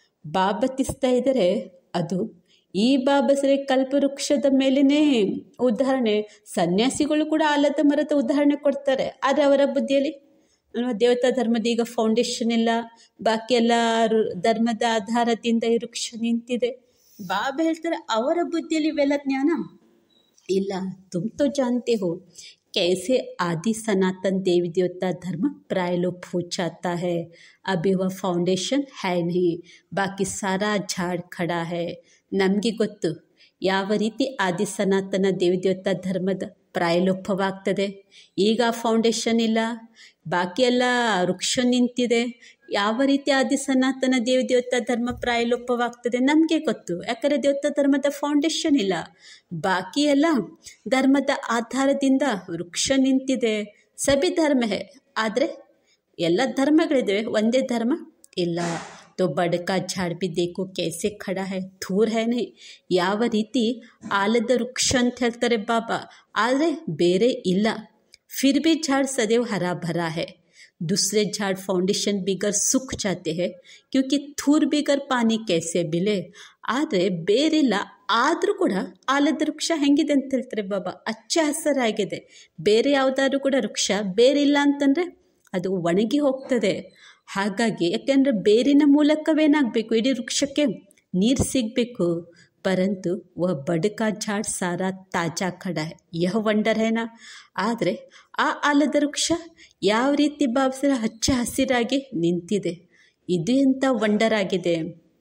ಬಾಬತಿಸ್ತಾ ಇದ್ದರೆ ಅದು ಈ ಬಾಬಸರೆ ಕಲ್ಪವೃಕ್ಷದ ಮೇಲೇ ಉದಾಹರಣೆ ಸನ್ಯಾಸಿಗಳು ಕೂಡ ಆಲದ ಮರದ ಉದಾಹರಣೆ ಕೊಡ್ತಾರೆ ಆದರೆ ಅವರ ಬುದ್ಧಿಯಲ್ಲಿ ಅಲ್ವಾ ದೇವತಾ ಧರ್ಮದ ಈಗ ಫೌಂಡೇಶನ್ ಎಲ್ಲ ಬಾಕಿ ಎಲ್ಲ ಧರ್ಮದ ಆಧಾರದಿಂದ ಈ ವೃಕ್ಷ ನಿಂತಿದೆ ಬಾಬಾ ಹೇಳ್ತಾರೆ ಅವರ ಬುದ್ಧಿಯಲ್ಲಿ ಇವೆಲ್ಲ ಜ್ಞಾನ ಇಲ್ಲ तुम तो जानते हो कैसे आदि सनातन देवी देवता धर्म प्रायलोप हो जाता है अभी वह ಫೌಂಡೇಶನ್ है नहीं ಬಾಕಿ ಸಾರಾ ಝಾಡ್ ಖಡಾ है ನಮಗೆ ಗೊತ್ತು ಯಾವ ರೀತಿ ಆದಿ ಸನಾತನ ದೇವಿ ದೇವತಾ ಧರ್ಮದ ಪ್ರಾಯಲೋಪವಾಗ್ತದೆ ಈಗ ಫೌಂಡೇಶನ್ ಇಲ್ಲ ಬಾಕಿ ಎಲ್ಲ ವೃಕ್ಷ ನಿಂತಿದೆ ಯಾವ ರೀತಿ ಆದಿ ಸನಾತನ ದೇವಿ ದೇವತಾ ಧರ್ಮ ಪ್ರಾಯಲೋಪವಾಗ್ತದೆ ನಮಗೆ ಗೊತ್ತು ಯಾಕಂದರೆ ದೇವತಾ ಧರ್ಮದ ಫೌಂಡೇಶನ್ ಇಲ್ಲ ಬಾಕಿ ಎಲ್ಲ ಧರ್ಮದ ಆಧಾರದಿಂದ ವೃಕ್ಷ ನಿಂತಿದೆ ಸಭಿ ಧರ್ಮ ಹೇ ಆದರೆ ಎಲ್ಲ ಧರ್ಮಗಳಿದ್ದಾವೆ ಒಂದೇ ಧರ್ಮ ಇಲ್ಲ तो ಬಡಕ ಝಾಡ್ ಬಿ ದೇಕು कैसे ಖಡಾ है ಥೂರ್ है नहीं ಯಾವ ರೀತಿ ಆಲದ ವೃಕ್ಷ ಅಂತ ಹೇಳ್ತಾರೆ ಬಾಬಾ ಆದರೆ ಬೇರೆ ಇಲ್ಲ फिर भी झाड़ सदैव हरा भरा है दूसरे झाड़ फाउंडेशन बिगर सूख जाते हैं क्योंकि थूर बिगर पानी कैसे मिले ಆದರೆ ಬೇರಿಲ್ಲ ಆದರೂ ಕೂಡ ಆಲದ ವೃಕ್ಷ ಹೆಂಗಿದೆ ಅಂತ ಹೇಳ್ತಾರೆ ಬಾಬಾ ಹಚ್ಚ ಹಸರಾಗಿದೆ ಬೇರೆ ಯಾವುದಾದ್ರೂ ಕೂಡ ವೃಕ್ಷ ಬೇರಿಲ್ಲ ಅಂತಂದರೆ ಅದು ಒಣಗಿ ಹೋಗ್ತದೆ ಹಾಗಾಗಿ ಯಾಕೆಂದರೆ ಬೇರಿನ ಮೂಲಕವೇನಾಗಬೇಕು ಇಡೀ ವೃಕ್ಷಕ್ಕೆ ನೀರು ಸಿಗಬೇಕು ಪರಂತು ವಹ ಬಡಕ ಝಾಡ್ ಸಾರಾ ತಾಜಾ ಖಡ है यह ವಂಡರ್ है ना ಆದರೆ ಆ ಆಲದ ವೃಕ್ಷ ಯಾವ ರೀತಿ ಭಾವಿಸಿದ್ರೆ ಹಚ್ಚ ಹಸಿರಾಗಿ ನಿಂತಿದೆ ಇದು ಎಂಥ ವಂಡರ್ ಆಗಿದೆ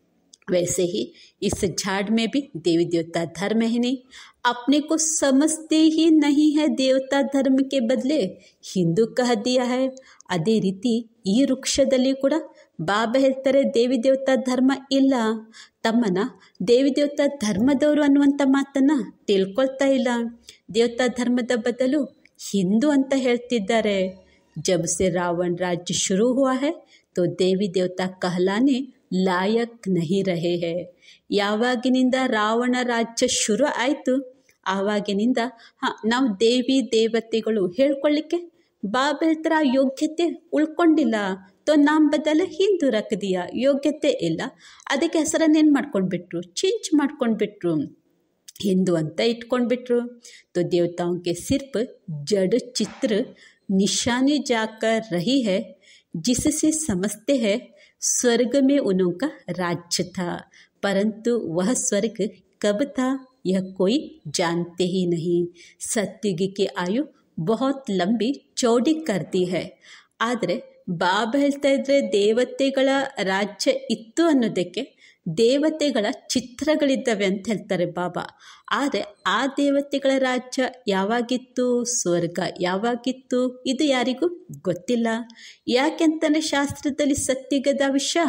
वैसे ही इस झाड़ में भी देवी देवता धर्म है नहीं अपने को समझते ही नहीं है देवता धर्म के बदले ಹಿಂದೂ ಕಹ ದಿಯಾ है ಅದೇ ರೀತಿ ಈ ವೃಕ್ಷದಲ್ಲಿ ಕೂಡ ಬಾಬಾ ಹೇಳ್ತಾರೆ ದೇವಿ ದೇವತಾ ಧರ್ಮ ಇಲ್ಲ ತಮ್ಮನ ದೇವಿ ದೇವತಾ ಧರ್ಮದವರು ಅನ್ನುವಂಥ ಮಾತನ್ನು ತಿಳ್ಕೊಳ್ತಾ ಇಲ್ಲ ದೇವತಾ ಧರ್ಮದ ಬದಲು ಹಿಂದೂ ಅಂತ ಹೇಳ್ತಿದ್ದಾರೆ ಜಬ್ ಸೆ ರಾವಣ ರಾಜ್ಯ ಶುರು ಹುआ है तो ದೇವಿ ದೇವತಾ कहलाने ಲಾಯಕ್ ನಹಿ ರಹೆ ಹೇ ಯಾವಾಗಿನಿಂದ ರಾವಣ ರಾಜ್ಯ ಶುರು ಆಯಿತು ಆವಾಗಿನಿಂದ ಹಾಂ ನಾವು ದೇವಿ ದೇವತೆಗಳು ಹೇಳ್ಕೊಳ್ಳಿಕ್ಕೆ ಬಾಬಾ ಹೇಳ್ತಾರೆ ಆ ಯೋಗ್ಯತೆ ಉಳ್ಕೊಂಡಿಲ್ಲ ತೋ ನಾಮ್ ಬದಲ ಹಿಂದೂ ರಕ್ದಿಯ ಯೋಗ್ಯತೆ ಇಲ್ಲ ಅದಕ್ಕೆ ಹೆಸರನ್ನೇನು ಮಾಡ್ಕೊಂಡ್ಬಿಟ್ರು ಚಿಂಚ್ ಮಾಡ್ಕೊಂಡ್ಬಿಟ್ರು हिंदू ಅಂತ ಇಟ್ಕೊಂಡ್ಬಿಟ್ರು तो देवताओं के सिर्फ जड़ चित्र निशानी जाकर रही है जिससे समझते हैं स्वर्ग में उनका राज्य था परंतु वह स्वर्ग कब था यह कोई जानते ही नहीं सत्युग की आयु बहुत लंबी चौड़ी करती है ಆದರೆ ಬಾಬಾ ಹೇಳ್ತಾ ಇದ್ರೆ ದೇವತೆಗಳ ರಾಜ್ಯ ಇತ್ತು ಅನ್ನೋದಕ್ಕೆ ದೇವತೆಗಳ ಚಿತ್ರಗಳಿದ್ದಾವೆ ಅಂತ ಹೇಳ್ತಾರೆ ಬಾಬಾ ಆದರೆ ಆ ದೇವತೆಗಳ ರಾಜ್ಯ ಯಾವಾಗಿತ್ತು ಸ್ವರ್ಗ ಯಾವಾಗಿತ್ತು ಇದು ಯಾರಿಗೂ ಗೊತ್ತಿಲ್ಲ ಯಾಕೆಂತಾನೆ ಶಾಸ್ತ್ರದಲ್ಲಿ ಸತ್ಯಗದ ವಿಷಯ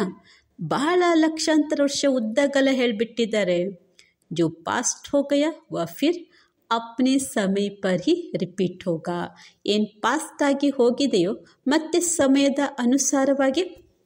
ಬಹಳ ಲಕ್ಷಾಂತರ ವರ್ಷ ಉದ್ದಗಲ ಹೇಳಿಬಿಟ್ಟಿದ್ದಾರೆ ಜೋ ಪಾಸ್ಟ್ ಹೋಗಯ ವ ಫಿರ್ ಅಪ್ನೆ ಸಮಯ ಪರ್ ಹಿ ರಿಪೀಟ್ ಹೋಗ ಏನು ಪಾಸ್ಟ್ ಆಗಿ ಹೋಗಿದೆಯೋ ಮತ್ತೆ ಸಮಯದ ಅನುಸಾರವಾಗಿ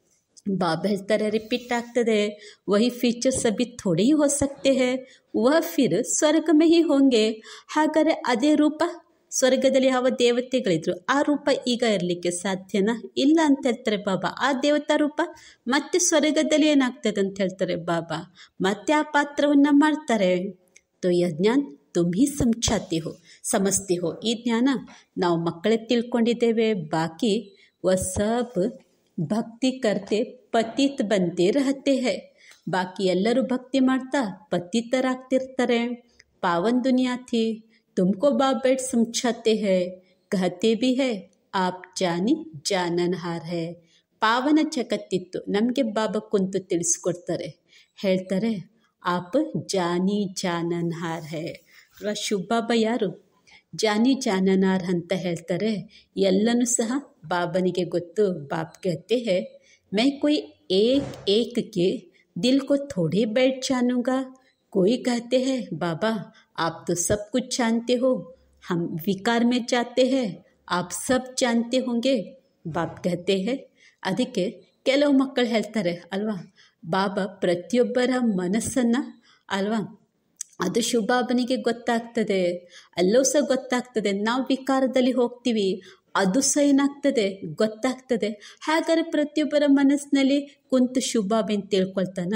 बाबा ಹೇಳ್ತಾರೆ ರಿಪೀಟ್ ಆಗ್ತದೆ वही फीचर्स अभी थोड़े ही हो सकते हैं वह फिर ಸ್ವರ್ಗ में ही होंगे ಹಾಗಾದರೆ ಅದೇ ರೂಪ ಸ್ವರ್ಗದಲ್ಲಿ ಯಾವ ದೇವತೆಗಳಿದ್ರು ಆ ರೂಪ ಈಗ ಇರಲಿಕ್ಕೆ ಸಾಧ್ಯನಾ ಇಲ್ಲ ಅಂತ ಹೇಳ್ತಾರೆ ಬಾಬಾ ಆ ದೇವತಾ ರೂಪ ಮತ್ತೆ ಸ್ವರ್ಗದಲ್ಲಿ ಏನಾಗ್ತದೆ ಅಂತ ಹೇಳ್ತಾರೆ ಬಾಬಾ ಮತ್ತೆ ಆ ಪಾತ್ರವನ್ನು ಮಾಡ್ತಾರೆ ತೋ ಯಜ್ಞಾನ್ ತುಮ್ ಹಿ ಸಮಚಾತೆ ಹೋ ಸಮಸ್ತೆ ಹೋ ಈ ಜ್ಞಾನ ನಾವು ಮಕ್ಕಳೇ ತಿಳ್ಕೊಂಡಿದ್ದೇವೆ ಬಾಕಿ ವ ಸಬ್ ಭಕ್ತಿ ಕರ್ತೆ ಪತಿತ್ ಬಂತೆ ರಹತೆ ಹೇ ಬಾಕಿ ಎಲ್ಲರೂ ಭಕ್ತಿ ಮಾಡ್ತಾ ಪತಿತರಾಗ್ತಿರ್ತಾರೆ ಪಾವನ್ ದುನಿಯಾ ಥಿ ತುಮಕೋ ಬಾಬೆಟ್ ಸಮಚಾತೆ ಹೇ ಕಹತೆ ಬಿ ಹೇ ಆಪ್ ಜಾನಿ ಜಾನನ್ಹಾರ್ ಹೇ ಪಾವನ ಜಗತ್ತಿತ್ತು ನಮಗೆ ಬಾಬಾ ಕುಂತು ತಿಳಿಸ್ಕೊಡ್ತಾರೆ ಹೇಳ್ತಾರೆ ಆಪ್ ಜಾನಿ ಜಾನನ್ಹಾರ್ ಹೇ ಅಲ್ವಾ ಶಿವಬಾಬಾ ಯಾರು ಜಾನಿ ಜಾನನಾರ್ ಅಂತ ಹೇಳ್ತಾರೆ ಎಲ್ಲನೂ ಸಹ ಬಾಬನಿಗೆ ಗೊತ್ತು ಬಾಪ್ कहते हैं मैं कोई एक एक के दिल को थोड़े बैठ जानूंगा कोई कहते हैं बाबा आप तो सब कुछ जानते हो हम विकार में जाते हैं आप सब जानते होंगे ಬಾಪ್ कहते हैं ಅದಕ್ಕೆ ಕೆಲವು ಮಕ್ಕಳು ಹೇಳ್ತಾರೆ ಅಲ್ವಾ ಬಾಬಾ ಪ್ರತಿಯೊಬ್ಬರ ಮನಸ್ಸನ್ನು ಅಲ್ವಾ ಅದು ಶುಭಾಬನಿಗೆ ಗೊತ್ತಾಗ್ತದೆ ಅಲ್ಲೂ ಸಹ ಗೊತ್ತಾಗ್ತದೆ ನಾವು ವಿಕಾರದಲ್ಲಿ ಹೋಗ್ತೀವಿ ಅದು ಸಹ ಏನಾಗ್ತದೆ ಗೊತ್ತಾಗ್ತದೆ ಹಾಗಾದ್ರೆ ಪ್ರತಿಯೊಬ್ಬರ ಮನಸ್ಸಿನಲ್ಲಿ ಕುಂತು ಶುಭಾಬನ್ ತಿಳ್ಕೊಳ್ತಾನ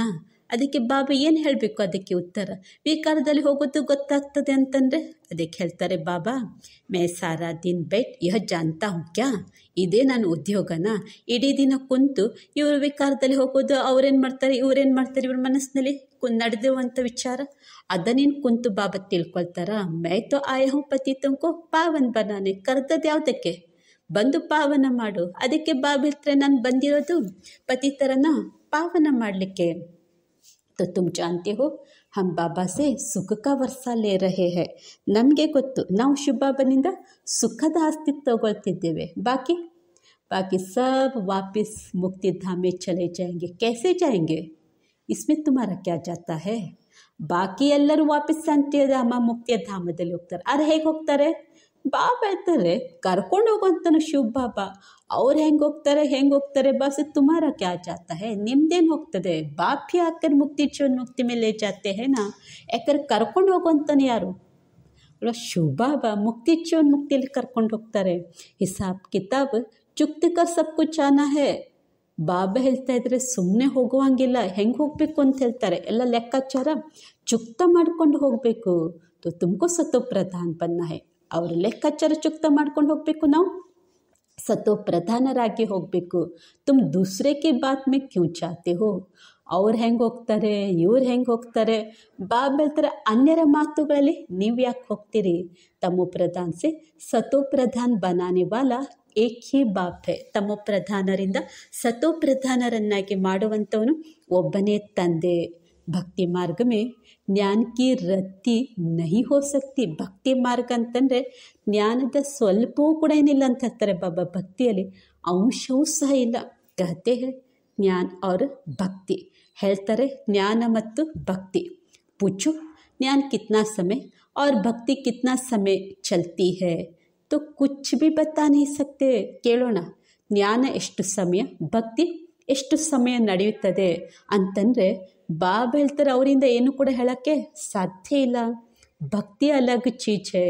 ಅದಕ್ಕೆ ಬಾಬಾ ಏನು ಹೇಳಬೇಕು ಅದಕ್ಕೆ ಉತ್ತರ ವಿಕಾರದಲ್ಲಿ ಹೋಗೋದು ಗೊತ್ತಾಗ್ತದೆ ಅಂತಂದರೆ ಅದಕ್ಕೆ ಹೇಳ್ತಾರೆ ಬಾಬಾ ಮೇ ಸಾರಾ ದಿನ್ ಬೆಟ್ ಯಹ ಜಾನ್ತಾ ಹೂँ ಕ್ಯಾ ಇದೇ ನನ್ನ ಉದ್ಯೋಗನ ಇಡೀ ದಿನ ಕುಂತು ಇವರು ವಿಕಾರದಲ್ಲಿ ಹೋಗೋದು ಅವ್ರೇನು ಮಾಡ್ತಾರೆ ಇವ್ರೇನು ಮಾಡ್ತಾರೆ ಇವ್ರ ಮನಸ್ಸಿನಲ್ಲಿ ಕು ನಡೆದಿರುವಂಥ ವಿಚಾರ ಅದನ್ನೇನು ಕುಂತು ಬಾಬಾ ತಿಳ್ಕೊಳ್ತಾರ ಮೈ ತೋ ಆಯ ಹೂँ ಪತಿ ತುಮಕೋ ಪಾವನ್ ಬನಾನೆ ಕರೆದದ್ದು ಯಾವುದಕ್ಕೆ ಬಂದು ಪಾವನ ಮಾಡು ಅದಕ್ಕೆ ಬಾಬಾ ಹೇಳ್ತಾರೆ ನಾನು ಬಂದಿರೋದು ಪತಿ ಥರನ ಪಾವನ ಮಾಡಲಿಕ್ಕೆ तो तुम जानते हो हम ಬಾಬಾ ಸೆ ಸುಖ ವರ್ಷ ಲೇ ರಹೆ ಹೇ ನಮಗೆ ಗೊತ್ತು ನಾವು ಶಿವಬಾಬನಿಂದ ಸುಖದ ಆಸ್ತಿ ತಗೊಳ್ತಿದ್ದೇವೆ ಬಾಕಿ ಬಾಕಿ ಸಬ್ ವಾಪಸ್ ಮುಕ್ತಿಧಾಮ್ में चले जाएंगे कैसे जाएंगे इसमें तुम्हारा क्या जाता है ಬಾಕಿ ಎಲ್ಲರೂ ವಾಪಸ್ ಶಾಂತಿಧಾಮ ಮುಕ್ತಿಯ ಧಾಮದಲ್ಲಿ ಹೋಗ್ತಾರೆ ಆದ್ರೆ ಹೇಗೆ ಹೋಗ್ತಾರೆ ಬಾಬಾ ಹೇಳ್ತಾರೆ ಕರ್ಕೊಂಡು ಹೋಗುವಂತನು ಶಿವ ಬಾಬಾ ಅವ್ರು ಹೆಂಗೆ ಹೋಗ್ತಾರೆ ಹೆಂಗೆ ಹೋಗ್ತಾರೆ ಬಸ್ ತುಮಾರ ಕ್ಯಾ ಜಾತ ಹೇ ನಿಮ್ದೇನು ಹೋಗ್ತದೆ ಬಾಪಿ ಹಾಕರ್ ಮುಕ್ತಿ ಜೀವನ್ ಮುಕ್ತಿ ಮೇಲೆ ಜಾತೆ ಹೇನಾ ಯಾಕಂದ್ರೆ ಕರ್ಕೊಂಡು ಹೋಗುವಂತನು ಯಾರು ಅಲ್ವಾ ಶಿವ ಬಾಬಾ ಮುಕ್ತಿ ಜೀವನ್ ಮುಕ್ತಿಯಲ್ಲಿ ಕರ್ಕೊಂಡು ಹೋಗ್ತಾರೆ ಹಿಸಾಬ್ ಕಿತಾಬ್ ಚುಕ್ತಿ ಕರ್ ಸಬ್ ಕುಚ್ ಆನಾ ಹೇ ಬಾಬಾ ಹೇಳ್ತಾ ಇದ್ರೆ ಸುಮ್ಮನೆ ಹೋಗುವಂಗಿಲ್ಲ ಹೆಂಗೆ ಹೋಗಬೇಕು ಅಂತ ಹೇಳ್ತಾರೆ ಎಲ್ಲ ಲೆಕ್ಕಾಚಾರ ಚುಕ್ತ ಮಾಡ್ಕೊಂಡು ಹೋಗಬೇಕು ತೋ ತುಮಕೋ ಸತೋ ಪ್ರಧಾನ್ ಬನ್ನ ಹೇ ಅವ್ರ ಲೆಕ್ಕಾಚಾರ ಚುಕ್ತ ಮಾಡ್ಕೊಂಡು ಹೋಗಬೇಕು ನಾವು ಸತೋ ಪ್ರಧಾನರಾಗಿ ಹೋಗಬೇಕು ತುಮ್ ದೂಸರೆ ಬಾತ್ ಮೇ ಕ್ಯೂ ಚಾತೆ ಹೋ ಅವ್ರು ಹೆಂಗೆ ಹೋಗ್ತಾರೆ ಇವ್ರು ಹೆಂಗೆ ಹೋಗ್ತಾರೆ ಬಾಬ್ ಹೇಳ್ತಾರೆ ಅನ್ಯರ ಮಾತುಗಳಲ್ಲಿ ನೀವು ಯಾಕೆ ಹೋಗ್ತೀರಿ ತಮೋ ಪ್ರಧಾನ್ ಸೆ ಸತೋ ಪ್ರಧಾನ್ ಬನಾನೆ ವಾಲ ಏಕ್ ಹಿ ಬಾಪ್ ಹೇ ತಮೋ ಪ್ರಧಾನರಿಂದ ಸತೋ ಪ್ರಧಾನರನ್ನಾಗಿ ಮಾಡುವಂಥವನು ಒಬ್ಬನೇ ತಂದೆ ಭಕ್ತಿ ಮಾರ್ಗ ಮೇ ಜ್ಞಾನ ಕಿ ರತ್ತಿ ನಹಿ ಹೋ ಸಕ್ತಿ ಭಕ್ತಿ ಮಾರ್ಗ ಅಂತಂದರೆ ಜ್ಞಾನದ ಸ್ವಲ್ಪವೂ ಕೂಡ ಏನಿಲ್ಲ ಅಂತ ಹೇಳ್ತಾರೆ ಬಾಬಾ ಭಕ್ತಿಯಲ್ಲಿ ಅಂಶವೂ ಸಹ ಇಲ್ಲ ಕಹತೆ ಹೇ ಜ್ಞಾನ और ಭಕ್ತಿ ಹೇಳ್ತಾರೆ ಜ್ಞಾನ ಮತ್ತು ಭಕ್ತಿ पूछो ज्ञान कितना समय और भक्ति कितना समय चलती है तो कुछ भी बता नहीं सकते ಕೇಳೋಣ ಜ್ಞಾನ ಎಷ್ಟು ಸಮಯ ಭಕ್ತಿ ಎಷ್ಟು ಸಮಯ ನಡೆಯುತ್ತದೆ ಅಂತಂದರೆ ಬಾಬಾ ಹೇಳ್ತಾರೆ ಅವರಿಂದ ಏನು ಕೂಡ ಹೇಳೋಕ್ಕೆ ಸಾಧ್ಯ ಇಲ್ಲ ಭಕ್ತಿ ಅಲಗ್ ಚೀಜ್ है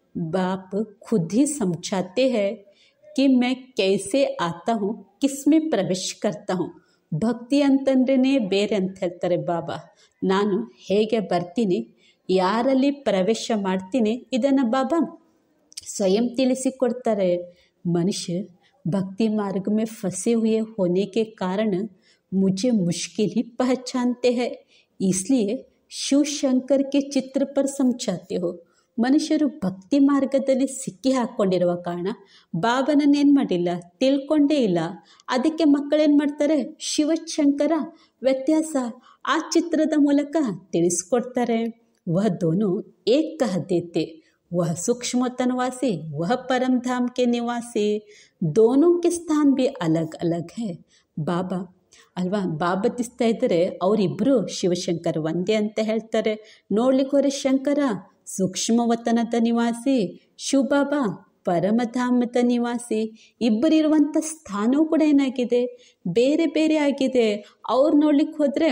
बाप खुद ही समझाते हैं कि मैं कैसे आता हूँ किस में प्रवेश करता हूँ ಭಕ್ತಿ ಅಂತಂದ್ರೇ ಬೇರೆ ಅಂತ ಹೇಳ್ತಾರೆ ಬಾಬಾ ನಾನು ಹೇಗೆ ಬರ್ತೀನಿ ಯಾರಲ್ಲಿ ಪ್ರವೇಶ ಮಾಡ್ತೀನಿ ಇದನ್ನು ಬಾಬಾ स्वयं ತಿಳಿಸಿಕೊಡ್ತಾರೆ मनुष्य भक्ति मार्ग में फंसे हुए होने के कारण मुझे मुश्किल ही पहचानते हैं इसलिए शिव शंकर के चित्र पर समझाते हो ಮನುಷ್ಯರು ಭಕ್ತಿ ಮಾರ್ಗದಲ್ಲಿ ಸಿಕ್ಕಿ ಹಾಕ್ಕೊಂಡಿರುವ ಕಾರಣ ಬಾಬನನ್ನು ಏನು ಮಾಡಿಲ್ಲ ತಿಳ್ಕೊಂಡೇ ಇಲ್ಲ ಅದಕ್ಕೆ ಮಕ್ಕಳೇನು ಮಾಡ್ತಾರೆ ಶಿವಶಂಕರ ವ್ಯತ್ಯಾಸ ಆ ಚಿತ್ರದ ಮೂಲಕ ತಿಳಿಸ್ಕೊಡ್ತಾರೆ ವಹ ದೋನು ಏಕ್ ಕಹ ದೇತೆ वह सूक्ष्मतन वासी वह परम धाम के निवासी दोनों के स्थान भी अलग अलग है ಬಾಬಾ ಅಲ್ವಾ ಬಾಬಾ ತಿಸ್ತಾ ಇದ್ದರೆ ಅವರಿಬ್ಬರು ಶಿವಶಂಕರ್ ಒಂದೇ ಅಂತ ಹೇಳ್ತಾರೆ ನೋಡ್ಲಿಕ್ಕೆ ಹೋರೆ ಶಂಕರ ಸೂಕ್ಷ್ಮವತನದ ನಿವಾಸಿ ಶಿವಬಾಬಾ ಪರಮಧಾಮದ ನಿವಾಸಿ ಇಬ್ಬರಿರುವಂಥ ಸ್ಥಾನವೂ ಕೂಡ ಏನಾಗಿದೆ ಬೇರೆ ಬೇರೆ ಆಗಿದೆ ಅವ್ರು ನೋಡ್ಲಿಕ್ಕೆ ಹೋದರೆ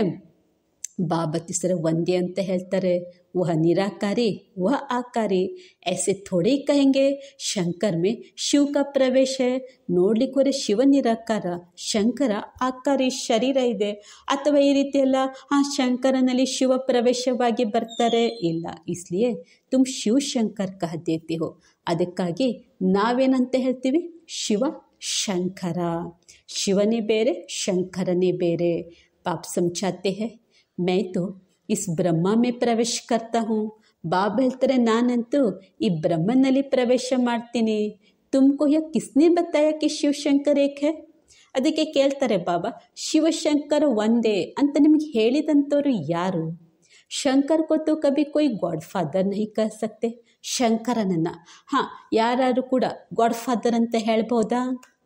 बाबा तीसरे वंदे अंत ಹೇಳ್ತಾರೆ वह निराकारी वह आकारी ऐसे थोड़े ही कहेंगे शंकर में शिव का प्रवेश है ನೋಡ್ಲಿಕ್ಕೆ ಹೋರೆ ಶಿವ ನಿರಾಕಾರ ಶಂಕರ ಆಕಾರಿ ಶರೀರ ಇದೆ ಅಥವಾ ಈ ರೀತಿ ಎಲ್ಲ ಆ ಶಂಕರನಲ್ಲಿ ಶಿವ ಪ್ರವೇಶವಾಗಿ ಬರ್ತಾರೆ ಇಲ್ಲ ಇಸ್ಲಿಯೇ ತುಮ್ ಶಿವ ಶಂಕರ್ ಕಹ ದೇತಿ ಹೋ ಅದಕ್ಕಾಗಿ ನಾವೇನಂತ ಹೇಳ್ತೀವಿ ಶಿವ ಶಂಕರ ಶಿವನೇ ಬೇರೆ ಶಂಕರನೇ ಬೇರೆ ಪಾಪ್ ಸಮझाते हैं मैं तो इस ಬ್ರಹ್ಮ ಮೇ ಪ್ರವೇಶ ಕರ್ತಾ ಹೂँ ಬಾಬಾ ಹೇಳ್ತಾರೆ ನಾನಂತೂ ಈ ಬ್ರಹ್ಮನಲ್ಲಿ ಪ್ರವೇಶ ಮಾಡ್ತೀನಿ ತುಮಕೋ ಯಾ ಕಿಸ್ನೆ ಬತ್ತಾಯ ಕಿ ಶಿವಶಂಕರ್ ಏಕ್ ಹೇ ಅದಕ್ಕೆ ಕೇಳ್ತಾರೆ ಬಾಬಾ ಶಿವಶಂಕರ್ ಒಂದೇ ಅಂತ ನಿಮಗೆ ಹೇಳಿದಂಥವ್ರು ಯಾರು ಶಂಕರ್ को तो कभी कोई गॉड फादर नहीं कह सकते ಶಂಕರನನ್ನು ಹಾಂ ಯಾರು ಕೂಡ ಗಾಡ್ ಫಾದರ್ ಅಂತ ಹೇಳ್ಬೋದಾ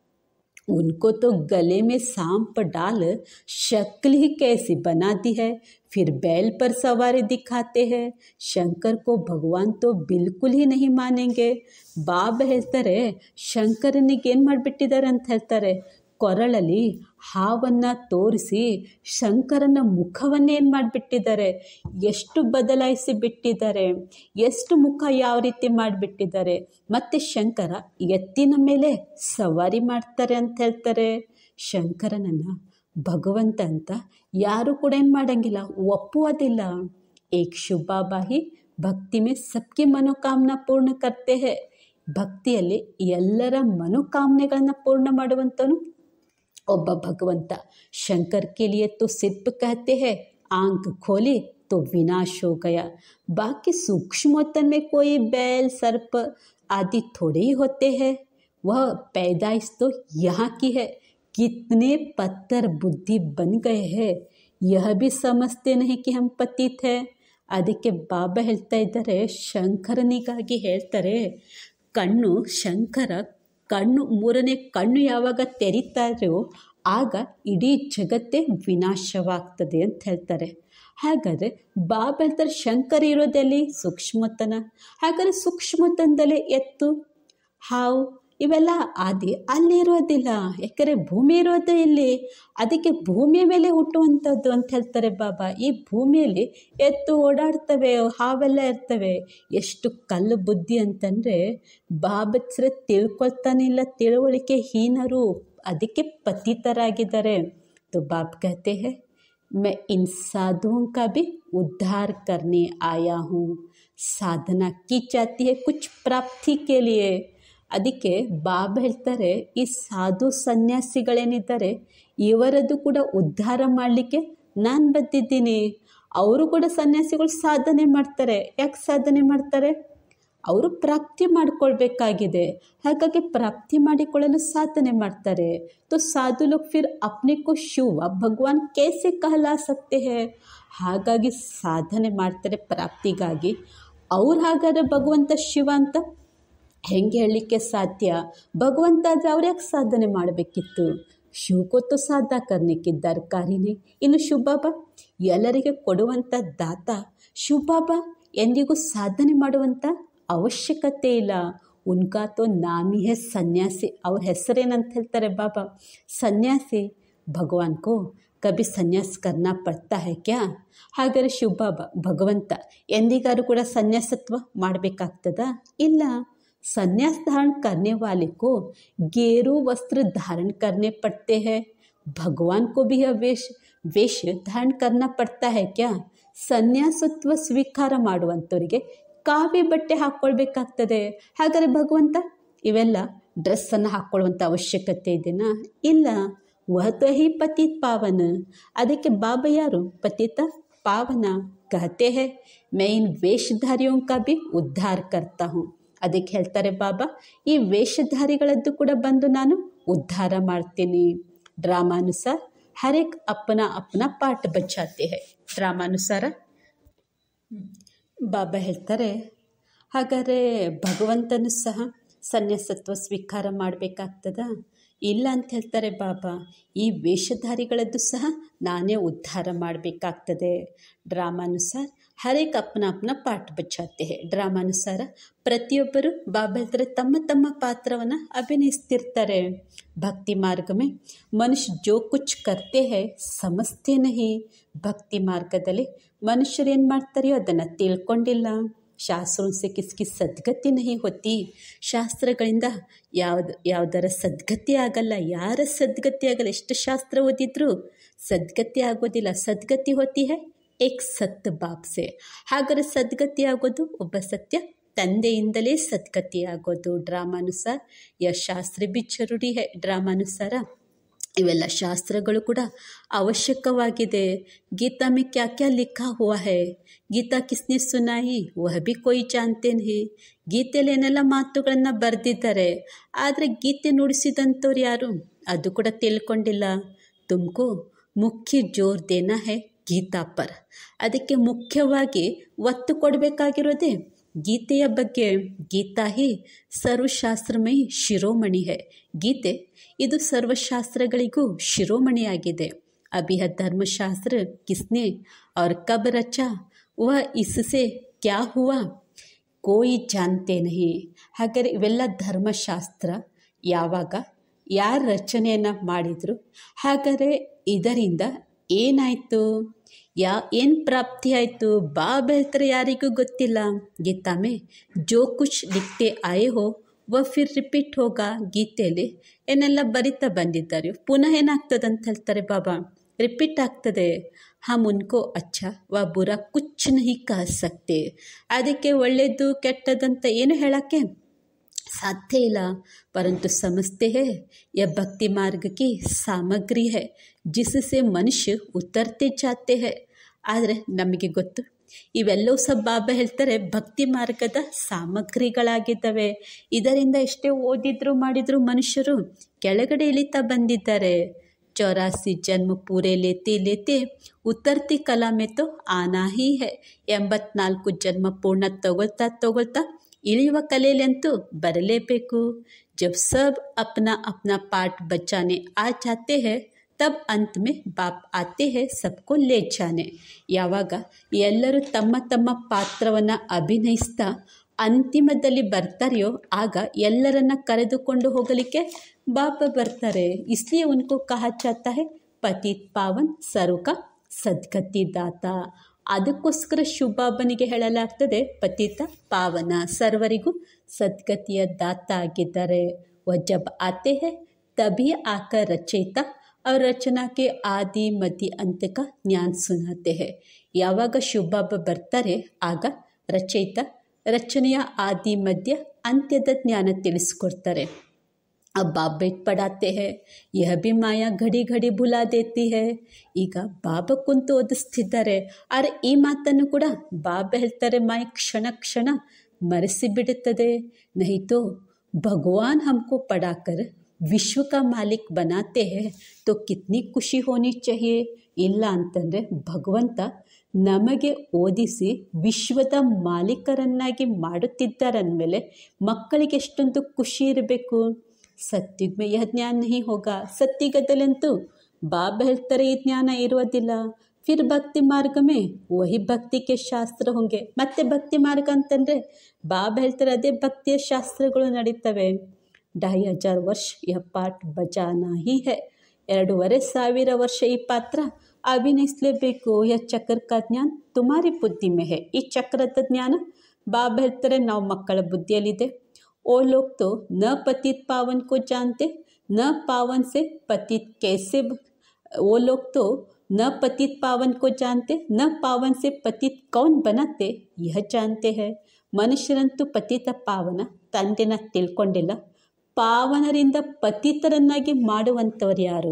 उनको तो गले में सांप डाल शक्ल ही कैसी बना दी है फिर बैल पर सवारी दिखाते हैं ಶಂಕರ್ ಕೋ ಭಗವಾನ್ ತೋ ಬಿಲ್ಕುಲ್ ಹಿ ನಹಿ ಮಾನೆಂಗೆ ಬಾಬಾ ಹೇಳ್ತಾರೆ ಶಂಕರನಿಗೆ ಏನು ಮಾಡಿಬಿಟ್ಟಿದ್ದಾರೆ ಅಂತ ಹೇಳ್ತಾರೆ ಕೊರಳಲ್ಲಿ ಹಾವನ್ನು ತೋರಿಸಿ ಶಂಕರನ ಮುಖವನ್ನೇ ಏನು ಮಾಡಿಬಿಟ್ಟಿದ್ದಾರೆ ಎಷ್ಟು ಬದಲಾಯಿಸಿ ಬಿಟ್ಟಿದ್ದಾರೆ ಎಷ್ಟು ಮುಖ ಯಾವ ರೀತಿ ಮಾಡಿಬಿಟ್ಟಿದ್ದಾರೆ ಮತ್ತು ಶಂಕರ ಎತ್ತಿನ ಮೇಲೆ ಸವಾರಿ ಮಾಡ್ತಾರೆ ಅಂತ ಹೇಳ್ತಾರೆ ಶಂಕರನನ್ನು ಭಗವಂತ ಅಂತ ಯಾರು ಕೂಡ ಏನು ಮಾಡಂಗಿಲ್ಲ ಒಪ್ಪುವುದಿಲ್ಲ ಏಕ್ ಶುಭಾಬಾ ಹಿ ಭಕ್ತಿ ಮೇ ಸಬ್ಕಿ ಮನೋಕಾಮನಾ ಪೂರ್ಣ ಕರ್ತೆ ಹೇ ಭಕ್ತಿಯಲ್ಲಿ ಎಲ್ಲರ ಮನೋಕಾಮನೆಗಳನ್ನು ಪೂರ್ಣ ಮಾಡುವಂಥವನು ಒಬ್ಬ ಭಗವಂತ ಶಂಕರ್ के लिए तो सिर्फ कहते हैं आंख खोली तो विनाश हो गया बाकी सूक्ष्मोत्तन में कोई बैल सर्प आदि थोड़े ही होते हैं वह पैदाइश तो यहाँ की है कितने पत्थर बुद्धि बन गए हैं यह भी समझते नहीं कि हम पतित है ಅದಕ್ಕೆ ಬಾಬಾ ಹೇಳ್ತಾ ಇದ್ದಾರೆ ಶಂಕರನಿಗಾಗಿ ಹೇಳ್ತಾರೆ ಕಣ್ಣು ಶಂಕರ ಕಣ್ಣು ಮೂರನೇ ಕಣ್ಣು ಯಾವಾಗ ತೆರಿತಾರೋ ಆಗ ಇಡೀ ಜಗತ್ತೇ ವಿನಾಶವಾಗ್ತದೆ ಅಂತ ಹೇಳ್ತಾರೆ ಹಾಗಾದರೆ ಬಾಬಾ ಹೇಳ್ತಾರೆ ಶಂಕರ ಇರೋದಲ್ಲಿ ಸೂಕ್ಷ್ಮತನ ಹಾಗಾದರೆ ಸೂಕ್ಷ್ಮತನದಲ್ಲೇ ಎತ್ತು ಹಾವು ಇವೆಲ್ಲ ಆದಿ ಅಲ್ಲಿರೋದಿಲ್ಲ ಯಾಕಂದರೆ ಭೂಮಿ ಇರೋದು ಇಲ್ಲಿ ಅದಕ್ಕೆ ಭೂಮಿಯ ಮೇಲೆ ಹುಟ್ಟುವಂಥದ್ದು ಅಂತ ಹೇಳ್ತಾರೆ ಬಾಬಾ ಈ ಭೂಮಿಯಲ್ಲಿ ಎತ್ತು ಓಡಾಡ್ತವೆ ಹಾವೆಲ್ಲ ಇರ್ತವೆ ಎಷ್ಟು ಕಲ್ಲು ಬುದ್ಧಿ ಅಂತಂದರೆ ಬಾಬತ್ಸ್ರೆ ತಿಳ್ಕೊಳ್ತಾನಿಲ್ಲ ತಿಳುವಳಿಕೆ ಹೀನರು ಅದಕ್ಕೆ ಪತಿತರಾಗಿದ್ದಾರೆ तो बाप कहते हैं मैं इन साधुओं का भी उद्धार करने आया हूँ साधना की जाती है कुछ प्राप्ति के लिए ಅದಕ್ಕೆ ಬಾಬಾ ಹೇಳ್ತಾರೆ ಈ ಸಾಧು ಸನ್ಯಾಸಿಗಳೇನಿದ್ದಾರೆ ಇವರದ್ದು ಕೂಡ ಉದ್ಧಾರ ಮಾಡಲಿಕ್ಕೆ ನಾನು ಬಂದಿದ್ದೀನಿ ಅವರು ಕೂಡ ಸನ್ಯಾಸಿಗಳು ಸಾಧನೆ ಮಾಡ್ತಾರೆ ಯಾಕೆ ಸಾಧನೆ ಮಾಡ್ತಾರೆ ಅವರು ಪ್ರಾಪ್ತಿ ಮಾಡಿಕೊಳ್ಬೇಕಾಗಿದೆ ಹಾಗಾಗಿ ಪ್ರಾಪ್ತಿ ಮಾಡಿಕೊಳ್ಳಲು ಸಾಧನೆ ಮಾಡ್ತಾರೆ तो साधु लोग फिर अपने को ಶಿವ ಭಗವಾನ್ कैसे कहला सकते हैं ಹಾಗಾಗಿ ಸಾಧನೆ ಮಾಡ್ತಾರೆ ಪ್ರಾಪ್ತಿಗಾಗಿ ಅವ್ರು ಹಾಗಾದ್ರೆ ಭಗವಂತ ಶಿವ ಅಂತ ಹೆಂಗೆ ಹೇಳಲಿಕ್ಕೆ ಸಾಧ್ಯ ಭಗವಂತ ಆದರೆ ಅವ್ರು ಯಾಕೆ ಸಾಧನೆ ಮಾಡಬೇಕಿತ್ತು ಶಿವಕೊತ್ತು ಸಾಧ ಕರ್ನಿಕ್ಕೆ ದರ್ಕಾರಿನೇ ಇನ್ನು ಶಿವಬಾಬಾ ಎಲ್ಲರಿಗೆ ಕೊಡುವಂಥ ದಾತ ಶಿವಬಾಬಾ ಎಂದಿಗೂ ಸಾಧನೆ ಮಾಡುವಂಥ ಅವಶ್ಯಕತೆ ಇಲ್ಲ ಉನ್ಕಾ ತೋ ನಾಮಿ ಹೇ ಸನ್ಯಾಸಿ ಅವ್ರ ಹೆಸರೇನಂತ ಹೇಳ್ತಾರೆ ಬಾಬಾ ಸನ್ಯಾಸಿ ಭಗವಾನ್ ಕೋ ಕಭಿ ಸನ್ಯಾಸ ಕರ್ನಾ ಪಡ್ತಾ ಹೈ ಕ್ಯಾ ಹಾಗಾದ್ರೆ ಶಿವಬಾಬಾ ಭಗವಂತ ಎಂದಿಗಾರು ಕೂಡ ಸನ್ಯಾಸತ್ವ ಮಾಡಬೇಕಾಗ್ತದಾ ಇಲ್ಲ संन्यास धारण करने वाले को गेरू वस्त्र धारण करने पड़ते हैं भगवान को भी यह वेश वेश धारण करना पड़ता है क्या ಸನ್ಯಾಸತ್ವ ಸ್ವೀಕಾರ ಮಾಡುವಂಥವರಿಗೆ ಕಾವಿ ಬಟ್ಟೆ ಹಾಕ್ಕೊಳ್ಬೇಕಾಗ್ತದೆ ಹಾಗಾದರೆ ಭಗವಂತ ಇವೆಲ್ಲ ಡ್ರೆಸ್ಸನ್ನು ಹಾಕ್ಕೊಳ್ಳುವಂಥ ಅವಶ್ಯಕತೆ ಇದೆನಾ ಇಲ್ಲ ವಹ ಹಿ ಪತಿತ್ ಪಾವನ ಅದಕ್ಕೆ ಬಾಬಾ ಯಾರು ಪತಿತ ಪಾವನ कहते हैं मैं इन वेशधारियों का भी उद्धार करता हूँ ಅದಕ್ಕೆ ಹೇಳ್ತಾರೆ ಬಾಬಾ ಈ ವೇಷಧಾರಿಗಳದ್ದು ಕೂಡ ಬಂದು ನಾನು ಉದ್ಧಾರ ಮಾಡ್ತೀನಿ ಡ್ರಾಮಾನುಸಾರ ಹರೇಕ್ ಅಪ್ಪನ ಅಪ್ಪನ ಪಾಠ ಬಚ್ಚಾತೆ ಹೈ ಡ್ರಾಮಾನುಸಾರ ಬಾಬಾ ಹೇಳ್ತಾರೆ ಹಾಗಾದರೆ ಭಗವಂತನು ಸಹ ಸನ್ಯಾಸತ್ವ ಸ್ವೀಕಾರ ಮಾಡಬೇಕಾಗ್ತದ ಇಲ್ಲ ಅಂತ ಹೇಳ್ತಾರೆ ಬಾಬಾ ಈ ವೇಷಧಾರಿಗಳದ್ದು ಸಹ ನಾನೇ ಉದ್ಧಾರ ಮಾಡಬೇಕಾಗ್ತದೆ ಡ್ರಾಮಾನುಸಾರ ಹರೇಕ್ ಅಪ್ಪನ ಅಪ್ಪನ ಪಾಠ ಬಚ್ಚಾತೆ ಹೇ ಡ್ರಾಮಾನುಸಾರ ಪ್ರತಿಯೊಬ್ಬರು ಬಾಬಾ ಹೇಳ್ತಾರೆ ತಮ್ಮ ತಮ್ಮ ಪಾತ್ರವನ್ನು ಅಭಿನಯಿಸ್ತಿರ್ತಾರೆ ಭಕ್ತಿ ಮಾರ್ಗ ಮೇ ಮನುಷ್ಯ ಜೋ ಕುಚ್ ಕರ್ತೆ ಹೇ ಸಮಸ್ತೆ ನಹಿ ಭಕ್ತಿ ಮಾರ್ಗದಲ್ಲಿ ಮನುಷ್ಯರು ಏನು ಮಾಡ್ತಾರೆಯೋ ಅದನ್ನು ತಿಳ್ಕೊಂಡಿಲ್ಲ ಶಾಸ್ತ್ರೋं से किसकी ಸದ್ಗತಿ ನಹಿ ಹೋತಿ ಶಾಸ್ತ್ರಗಳಿಂದ ಯಾವ್ದು ಯಾವುದರ ಸದ್ಗತಿ ಆಗಲ್ಲ ಯಾರ ಸದ್ಗತಿ ಆಗಲ್ಲ ಎಷ್ಟು ಶಾಸ್ತ್ರ ಓದಿದ್ರು ಸದ್ಗತಿ ಆಗೋದಿಲ್ಲ ಸದ್ಗತಿ ಹೋತಿ ಹೇ ಏಕ್ ಸತ್ ಬಾಪ್ಸೆ ಹಾಗಾದ್ರೆ ಸದ್ಗತಿ ಆಗೋದು ಒಬ್ಬ ಸತ್ಯ ತಂದೆಯಿಂದಲೇ ಸದ್ಗತಿ ಆಗೋದು ಡ್ರಾಮಾನುಸಾರ ಯ ಶಾಸ್ತ್ರ ಬಿ ಜರೂರಿ ಹೇ ಡ್ರಾಮಾನುಸಾರ ಇವೆಲ್ಲ ಶಾಸ್ತ್ರಗಳು ಕೂಡ ಅವಶ್ಯಕವಾಗಿದೆ ಗೀತಾ में क्या क्या लिखा हुआ है ಗೀತಾ ಕಿಸ್ನೆ ಸುನಾಯಿ ವಹ ಬಿ ಕೊಯ್ ಜಾನ್ತೆ ನಹಿ ಗೀತೆಯಲ್ಲಿ ಏನೆಲ್ಲ ಮಾತುಗಳನ್ನು ಬರೆದಿದ್ದಾರೆ ಆದರೆ ಗೀತೆ ನುಡಿಸಿದಂಥವ್ರು ಯಾರು ಅದು ಕೂಡ ತಿಳ್ಕೊಂಡಿಲ್ಲ ತುಮಕು ಮುಖ್ಯ ಜೋರ್ ದೇನಾ ಹೇ ಗೀತಾ ಪರ್ ಅದಕ್ಕೆ ಮುಖ್ಯವಾಗಿ ಒತ್ತು ಕೊಡಬೇಕಾಗಿರೋದೇ ಗೀತೆಯ ಬಗ್ಗೆ ಗೀತಾ ಹಿ ಸರ್ವಶಾಸ್ತ್ರಮಯಿ ಶಿರೋಮಣಿ ಹೇ ಗೀತೆ ಇದು ಸರ್ವಶಾಸ್ತ್ರಗಳಿಗೂ ಶಿರೋಮಣಿಯಾಗಿದೆ ಅಭಿಹ ಧರ್ಮಶಾಸ್ತ್ರ ಕಿಸ್ನೆ और कब रचा वह इससे क्या हुआ ಕೋಯಿ ಜಾನ್ತೆ ನಹಿ ಹಾಗಾದರೆ ಇವೆಲ್ಲ ಧರ್ಮಶಾಸ್ತ್ರ ಯಾವಾಗ ಯಾರು ರಚನೆಯನ್ನು ಮಾಡಿದರು ಹಾಗಾದರೆ ಇದರಿಂದ ಏನಾಯಿತು ಯಾ ಏನು ಪ್ರಾಪ್ತಿ ಆಯಿತು ಬಾಬಾ ಹೇಳ್ತಾರೆ ಯಾರಿಗೂ ಗೊತ್ತಿಲ್ಲ ಗೀತಾ ಮೇ ಜೋ ಕುಚ್ ಲಿಖತೆ ಆಯೆ ಹೋ ವ ಫಿರ್ ರಿಪೀಟ್ ಹೋಗ ಗೀತೆಯಲ್ಲಿ ಏನೆಲ್ಲ ಬರಿತಾ ಬಂದಿದ್ದಾರೆ ಪುನಃ ಏನಾಗ್ತದೆ ಅಂತ ಹೇಳ್ತಾರೆ ಬಾಬಾ ರಿಪೀಟ್ ಆಗ್ತದೆ ಹಮ್ ಉನ್ಕೋ ಅಚ್ಚ ವ ಬುರ ಕುಚ್ ನಹಿ ಕಹ ಸಕ್ತೆ ಅದಕ್ಕೆ ಒಳ್ಳೆಯದು ಕೆಟ್ಟದಂತ ಏನು ಹೇಳೋಕ್ಕೆ साध्य ಇಲ್ಲ परंतु समझते हैं यह भक्ति मार्ग की सामग्री है जिससे मनुष्य उतरते जाते हैं ಆದರೆ ನಮಗೆ ಗೊತ್ತು ಇವೆಲ್ಲವೂ ಸಹ ಬಾಬಾ ಹೇಳ್ತಾರೆ ಭಕ್ತಿ ಮಾರ್ಗದ ಸಾಮಗ್ರಿಗಳಾಗಿದ್ದಾವೆ ಇದರಿಂದ ಎಷ್ಟೇ ಓದಿದ್ರು ಮಾಡಿದ್ರು ಮನುಷ್ಯರು ಕೆಳಗಡೆ ಇಳಿತಾ ಬಂದಿದ್ದಾರೆ ಚೌರಾಸಿ ಜನ್ಮ ಪೂರೆ ಲೇತೆ ಲೇತೆ ಉತ್ತರ್ತಿ ಕಲಾ ಮೇ ತೋ ಆನಾ ಹಿ ಹೈ ಎಂಬತ್ನಾಲ್ಕು ಜನ್ಮ ಪೂರ್ಣ ತಗೊಳ್ತಾ ತಗೊಳ್ತಾ ಇಳಿಯುವ ಕಲೆಯಲ್ಲಂತೂ ಬರಲೇಬೇಕು ಜಬ್ ಸಬ್ ಅಪ್ನಾ ಅಪ್ನಾ ಪಾಠ ಬಚಾನೆ ಆ ಜಾತೆ ಹೈ ತಬ್ ಅಂತ್ ಮೇ ಬಾಪ್ ಆತೆ ಹೇ ಸಬ್ಕೋ ಲೇ ಜಾನೆ ಯಾವಾಗ ಎಲ್ಲರೂ ತಮ್ಮ ತಮ್ಮ ಪಾತ್ರವನ್ನು ಅಭಿನಯಿಸ್ತಾ ಅಂತಿಮದಲ್ಲಿ ಬರ್ತಾರೆಯೋ ಆಗ ಎಲ್ಲರನ್ನ ಕರೆದುಕೊಂಡು ಹೋಗಲಿಕ್ಕೆ ಬಾಪ ಬರ್ತಾರೆ ಇಸ್ಲಿಯೇ ಉನ್ಕೋ ಕಹ ಚಾತಾ ಹೇ ಪತಿತ್ ಪಾವನ್ ಸರುಕ ಸದ್ಗತಿ ದಾತ ಅದಕ್ಕೋಸ್ಕರ ಶುಭಾಬನಿಗೆ ಹೇಳಲಾಗ್ತದೆ ಪತಿತ ಪಾವನ ಸರ್ವರಿಗೂ ಸದ್ಗತಿಯ ದಾತ ಆಗಿದ್ದಾರೆ ವಜಬ್ ಆತೆ ಹೇ ತಭಿ ಆಕರ್ ರಚಯಿತ और रचना के ಆದಿ ಮಧ್ಯ ಅಂತ್ಯ का ಜ್ಞಾನ ಸುನಾತೆ ಹೇ ಯಾವಾಗ ಶುಭಾಬ ಬರ್ತಾರೆ ಆಗ ರಚಯಿತ ರಚನೆಯ ಆದಿ ಮಧ್ಯ ಅಂತ್ಯದ ಜ್ಞಾನ ತಿಳಿಸ್ಕೊಡ್ತಾರೆ अब बाप बैठ पढ़ाते हैं यह भी माया घड़ी घड़ी ಭುಲಾ ದೇತಿ है ಈಗ ಬಾಬಾ ಕುಂತು ಓದಿಸ್ತಿದ್ದಾರೆ ಆದರೆ ಈ ಮಾತನ್ನು ಕೂಡ ಬಾಬಾ ಹೇಳ್ತಾರೆ ಮಾಯ ಕ್ಷಣ ಕ್ಷಣ ಮರೆಸಿ ಬಿಡುತ್ತದೆ नहीं तो भगवान हमको पढ़ाकर ವಿಶ್ವ का ಮಾಲಿಕ್ बनाते हैं तो कितनी ಖುಷಿ ಹೋನಿ चाहिए ಇಲ್ಲ ಅಂತಂದರೆ ಭಗವಂತ ನಮಗೆ ಓದಿಸಿ ವಿಶ್ವದ ಮಾಲೀಕರನ್ನಾಗಿ ಮಾಡುತ್ತಿದ್ದಾರಂದಮೇಲೆ ಮಕ್ಕಳಿಗೆ ಎಷ್ಟೊಂದು ಖುಷಿ ಇರಬೇಕು ಸತ್ಯುಗ್ ಮೇ ಯಹ ಜ್ಞಾನ ನಹಿ ಹೋಗ ಸತ್ಯುಗದಲ್ಲಂತೂ ಬಾಬಾ ಹೇಳ್ತಾರೆ ಈ ಜ್ಞಾನ ಇರೋದಿಲ್ಲ ಫಿರ್ ಭಕ್ತಿ ಮಾರ್ಗ ಮೇ ವಹಿ ಭಕ್ತಿಗೆ ಶಾಸ್ತ್ರ ಹೊಂಗೆ ಮತ್ತೆ ಭಕ್ತಿ ಮಾರ್ಗ ಅಂತಂದರೆ ಬಾಬಾ ಹೇಳ್ತಾರೆ ಅದೇ ಭಕ್ತಿಯ ಶಾಸ್ತ್ರಗಳು ನಡೀತವೆ ಢಾಯಿ ಹಜಾರ್ ವರ್ಷ ಯಹ ಪಾಠ ಬಜಾನಾ ಹಿ ಹೈ ಎರಡೂವರೆ ಸಾವಿರ ವರ್ಷ ಈ ಪಾತ್ರ ಅಭಿನಯಿಸಲೇಬೇಕು ಯ ಚಕ್ರ ಕಾ ಜ್ಞಾನ ತುಮಾರಿ ಬುದ್ಧಿ ಮೇ ಹೈ ಈ ಚಕ್ರದ ಜ್ಞಾನ ಬಾಬಾ ಹೇಳ್ತಾರೆ ನಾವು ಮಕ್ಕಳ ಬುದ್ಧಿಯಲ್ಲಿದೆ ओ लोग तो न पतित पावन को जानते न पावन से पतित कैसे वो लोग तो न पतित पावन को जानते न पावन से पतित कौन बनाते यह जानते हैं ಮನುಷ್ಯರಂತೂ ಪತಿತ ಪಾವನ ತಂದೆನ ತಿಳ್ಕೊಂಡಿಲ್ಲ ಪಾವನರಿಂದ ಪತಿತರನ್ನಾಗಿ ಮಾಡುವಂಥವ್ರು ಯಾರು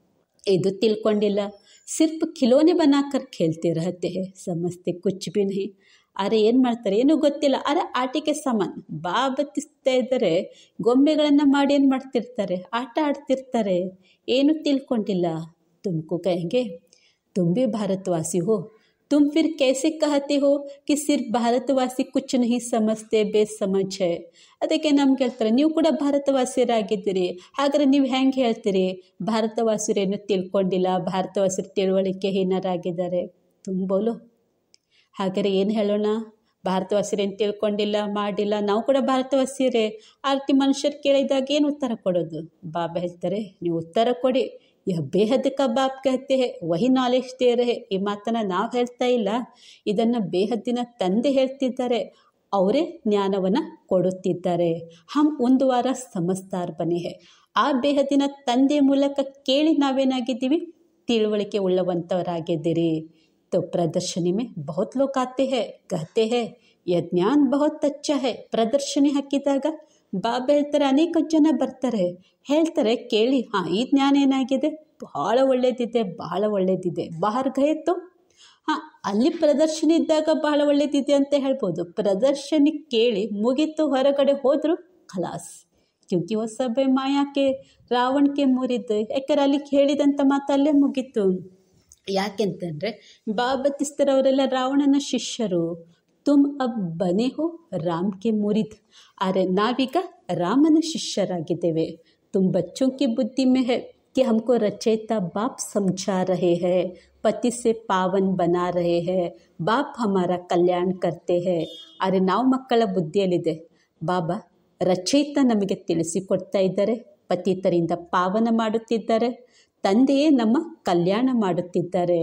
ಇದು ತಿಳ್ಕೊಂಡಿಲ್ಲ ಸಿರ್ಫ್ ಖಿಲೋನೆ ಬನಾಕರ್ ಖೇಲ್ತೆ ರಹತೆ ಹೇ ಸಮಸ್ತೆ ಕುಚ್ ಬಿ ನಹಿ ಅರೆ ಏನು ಮಾಡ್ತಾರೆ ಏನೂ ಗೊತ್ತಿಲ್ಲ ಅರೆ ಆಟಿಕೆ ಸಾಮಾನು ಬಾ ಬತ್ತಿಸ್ತಾ ಇದ್ದರೆ ಗೊಂಬೆಗಳನ್ನು ಮಾಡಿ ಏನು ಮಾಡ್ತಿರ್ತಾರೆ ಆಟ ಆಡ್ತಿರ್ತಾರೆ ಏನು ತಿಳ್ಕೊಂಡಿಲ್ಲ ತುಮಕು ಕहेंगे तुम भी भारतवासी हो तुम फिर कैसे कहते हो कि सिर्फ ಭಾರತವಾಸಿ ಕುಚ್ ನಹಿ ಸಮಸ್ತೆ ಬೇಸಮझ है ಅದಕ್ಕೆ ನಮ್ಗೆ ಹೇಳ್ತಾರೆ ನೀವು ಕೂಡ ಭಾರತವಾಸಿಯರಾಗಿದ್ದೀರಿ ಹಾಗಾದ್ರೆ ನೀವು ಹೆಂಗೆ ಹೇಳ್ತೀರಿ ಭಾರತವಾಸಿಯರೇನು ತಿಳ್ಕೊಂಡಿಲ್ಲ ಭಾರತವಾಸಿಯರು ತಿಳುವಳಿಕೆಹೀನರಾಗಿದ್ದಾರೆ ತುಂಬೋಲು ಹಾಗಾದ್ರೆ ಏನು ಹೇಳೋಣ ಭಾರತವಾಸಿರೇನು ತಿಳ್ಕೊಂಡಿಲ್ಲ ಮಾಡಿಲ್ಲ ನಾವು ಕೂಡ ಭಾರತವಾಸಿಯರೇ ಆರ್ತಿ ಮನುಷ್ಯರು ಕೇಳಿದಾಗ ಏನು ಉತ್ತರ ಕೊಡೋದು ಬಾಬಾ ಹೇಳ್ತಾರೆ ನೀವು ಉತ್ತರ ಕೊಡಿ ಯಹ ಬೇಹದ್ ಕ ಬಾಪ್ ಕಹತೆ ಹೇ ವಹಿ ನಾಲೆಜ್ ದೇ ರಹೆ ಈ ಮಾತನ್ನು ನಾವು ಹೇಳ್ತಾ ಇಲ್ಲ ಇದನ್ನು ಬೇಹದ್ದಿನ ತಂದೆ ಹೇಳ್ತಿದ್ದಾರೆ ಅವರೇ ಜ್ಞಾನವನ್ನು ಕೊಡುತ್ತಿದ್ದಾರೆ ಹಮ್ ಒಂದು ವಾರ ಸಮಸ್ತಾರ್ ಬನೆ ಹೇ ಆ ಬೇಹದಿನ ತಂದೆ ಮೂಲಕ ಕೇಳಿ ನಾವೇನಾಗಿದ್ದೀವಿ ತಿಳುವಳಿಕೆ ಉಳ್ಳವಂಥವರಾಗಿದ್ದೀರಿ तो प्रदर्शनी में बहुत लोग आते हैं कहते हैं यह ज्ञान बहुत अच्छा है ಪ್ರದರ್ಶನಿ ಹಾಕಿದಾಗ ಬಾಬಾ ಹೇಳ್ತಾರೆ ಅನೇಕ ಜನ ಬರ್ತಾರೆ ಹೇಳ್ತಾರೆ ಕೇಳಿ ಹಾಂ ಈ ಜ್ಞಾನ ಏನಾಗಿದೆ ಬಹಳ ಒಳ್ಳೇದಿದೆ ಬಹಳ ಒಳ್ಳೇದಿದೆ ಬಾಹರ್ ಗಯತ್ತು ಹಾಂ ಅಲ್ಲಿ ಪ್ರದರ್ಶನ ಇದ್ದಾಗ ಬಹಳ ಒಳ್ಳೇದಿದೆ ಅಂತ ಹೇಳ್ಬೋದು ಪ್ರದರ್ಶನಿ ಕೇಳಿ ಮುಗೀತು ಹೊರಗಡೆ ಹೋದರು ಖಲಾಸ್ ಕ್ಯೂಂಕಿ ಹೊಸ ಬೈ ಮಾಯಾಕೆ ರಾವಣಕ್ಕೆ ಮುರಿದು ಯಾಕಂದ್ರೆ ಅಲ್ಲಿ ಹೇಳಿದಂಥ ಮಾತು ಅಲ್ಲೇ ಮುಗೀತು ಯಾಕೆಂತಂದರೆ ಬಾಬತಿಸ್ತರವರೆಲ್ಲ ರಾವಣನ ಶಿಷ್ಯರು ತುಮ್ ಅಬ್ ಬನೆ ಹೋ ರಾಮ್ಗೆ ಮುರಿದ್ ಆದರೆ ನಾವೀಗ ರಾಮನ ಶಿಷ್ಯರಾಗಿದ್ದೇವೆ ತುಮ್ ಬಚ್ಚೋं की बुद्धि में है कि हमको रचयिता बाप समझा रहे हैं पति से पावन बना रहे हैं बाप हमारा कल्याण करते हैं ಆದರೆ ನಾವು ಮಕ್ಕಳ ಬುದ್ಧಿಯಲ್ಲಿದೆ ಬಾಬಾ ರಚಯಿತ ನಮಗೆ ತಿಳಿಸಿಕೊಡ್ತಾ ಇದ್ದಾರೆ ಪತಿತರಿಂದ ಪಾವನ ಮಾಡುತ್ತಿದ್ದಾರೆ ತಂದೆಯೇ ನಮ್ಮ ಕಲ್ಯಾಣ ಮಾಡುತ್ತಿದ್ದಾರೆ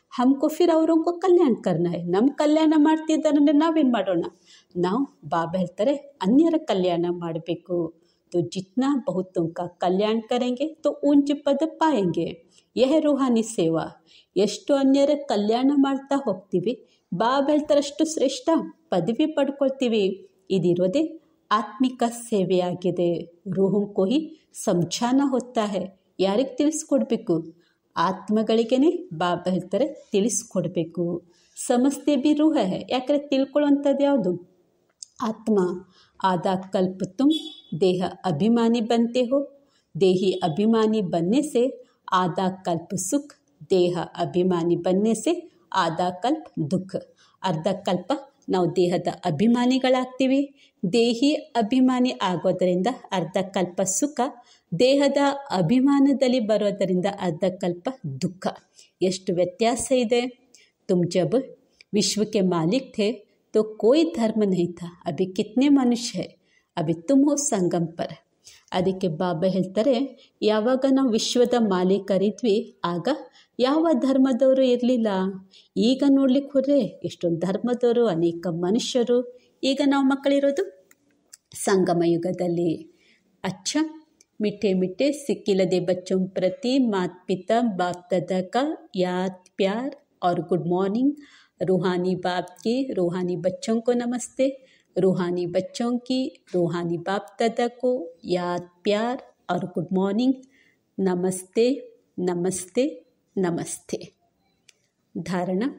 हमको फिर औरों को ಕಲ್ಯಾಣ करना है ನಮ್ಮ ಕಲ್ಯಾಣ ಮಾಡ್ತಿದ್ದಾರಂದ್ರೆ ನಾವೇನು ಮಾಡೋಣ ನಾವು ಬಾಬಾ ಹೇಳ್ತಾರೆ ಅನ್ಯರ ಕಲ್ಯಾಣ ಮಾಡಬೇಕು तो जितना बहुत तुमका कल्याण करेंगे तो ऊंच पद पाएंगे यह ರೂಹಾನಿ ಸೇವಾ ಎಷ್ಟು ಅನ್ಯರ ಕಲ್ಯಾಣ ಮಾಡ್ತಾ ಹೋಗ್ತೀವಿ ಬಾಬಾ ಹೇಳ್ತಾರಷ್ಟು ಶ್ರೇಷ್ಠ ಪದವಿ ಪಡ್ಕೊಳ್ತೀವಿ ಇದಿರೋದೇ ಆತ್ಮಿಕ ಸೇವೆಯಾಗಿದೆ ರೂಹಂ ಕೊಹಿ ಸಮझाना होता है ಯಾರಿಗೆ ತಿಳಿಸ್ಕೊಡ್ಬೇಕು ಆತ್ಮಗಳಿಗೇ ಬಾಬಾ ಹೇಳ್ತಾರೆ ತಿಳಿಸ್ಕೊಡ್ಬೇಕು ಸಮಸ್ಯೆ ಬಿ ರೂಹ है ಯಾಕಂದರೆ ತಿಳ್ಕೊಳ್ಳುವಂಥದ್ದು ಯಾವುದು ಆತ್ಮ आधा कल्प तुम देह अभिमानी बनते हो देही अभिमानी बनने से आधा कल्प सुख देह अभिमानी बनने से आधा कल्प दुख ಅರ್ಧ ಕಲ್ಪ ನಾವು ದೇಹದ ಅಭಿಮಾನಿಗಳಾಗ್ತೀವಿ ದೇಹಿ ಅಭಿಮಾನಿ ಆಗೋದರಿಂದ ಅರ್ಧ ಕಲ್ಪ ಸುಖ ದೇಹದ ಅಭಿಮಾನದಲ್ಲಿ ಬರೋದರಿಂದ ಅರ್ಧ ಕಲ್ಪ ದುಃಖ ಎಷ್ಟು ವ್ಯತ್ಯಾಸ ಇದೆ तुम जब विश्व के मालिक थे तो कोई धर्म नहीं था अभी कितने मनुष्य है अभी तुम हो संगम पर ಅದಕ್ಕೆ ಬಾಬಾ ಹೇಳ್ತಾರೆ ಯಾವಾಗ ನಾವು ವಿಶ್ವದ ಮಾಲೀಕರಿದ್ವಿ ಆಗ ಯಾವ ಧರ್ಮದವರು ಇರಲಿಲ್ಲ ಈಗ ನೋಡ್ಲಿಕ್ಕೆ ಹೋದರೆ ಎಷ್ಟೊಂದು ಧರ್ಮದವರು ಅನೇಕ ಮನುಷ್ಯರು ಈಗ ನಾವು ಮಕ್ಕಳಿರೋದು ಸಂಗಮ ಯುಗದಲ್ಲಿ ಅಚ್ಚ मीठे मीठे सिक्किलदे बच्चों प्रति माता पिता बाप दादा का याद प्यार और गुड मॉर्निंग रूहानी बाप के रूहानी बच्चों को नमस्ते रूहानी बच्चों की रूहानी बाप दादा को याद प्यार और गुड मॉर्निंग नमस्ते नमस्ते नमस्ते धारणा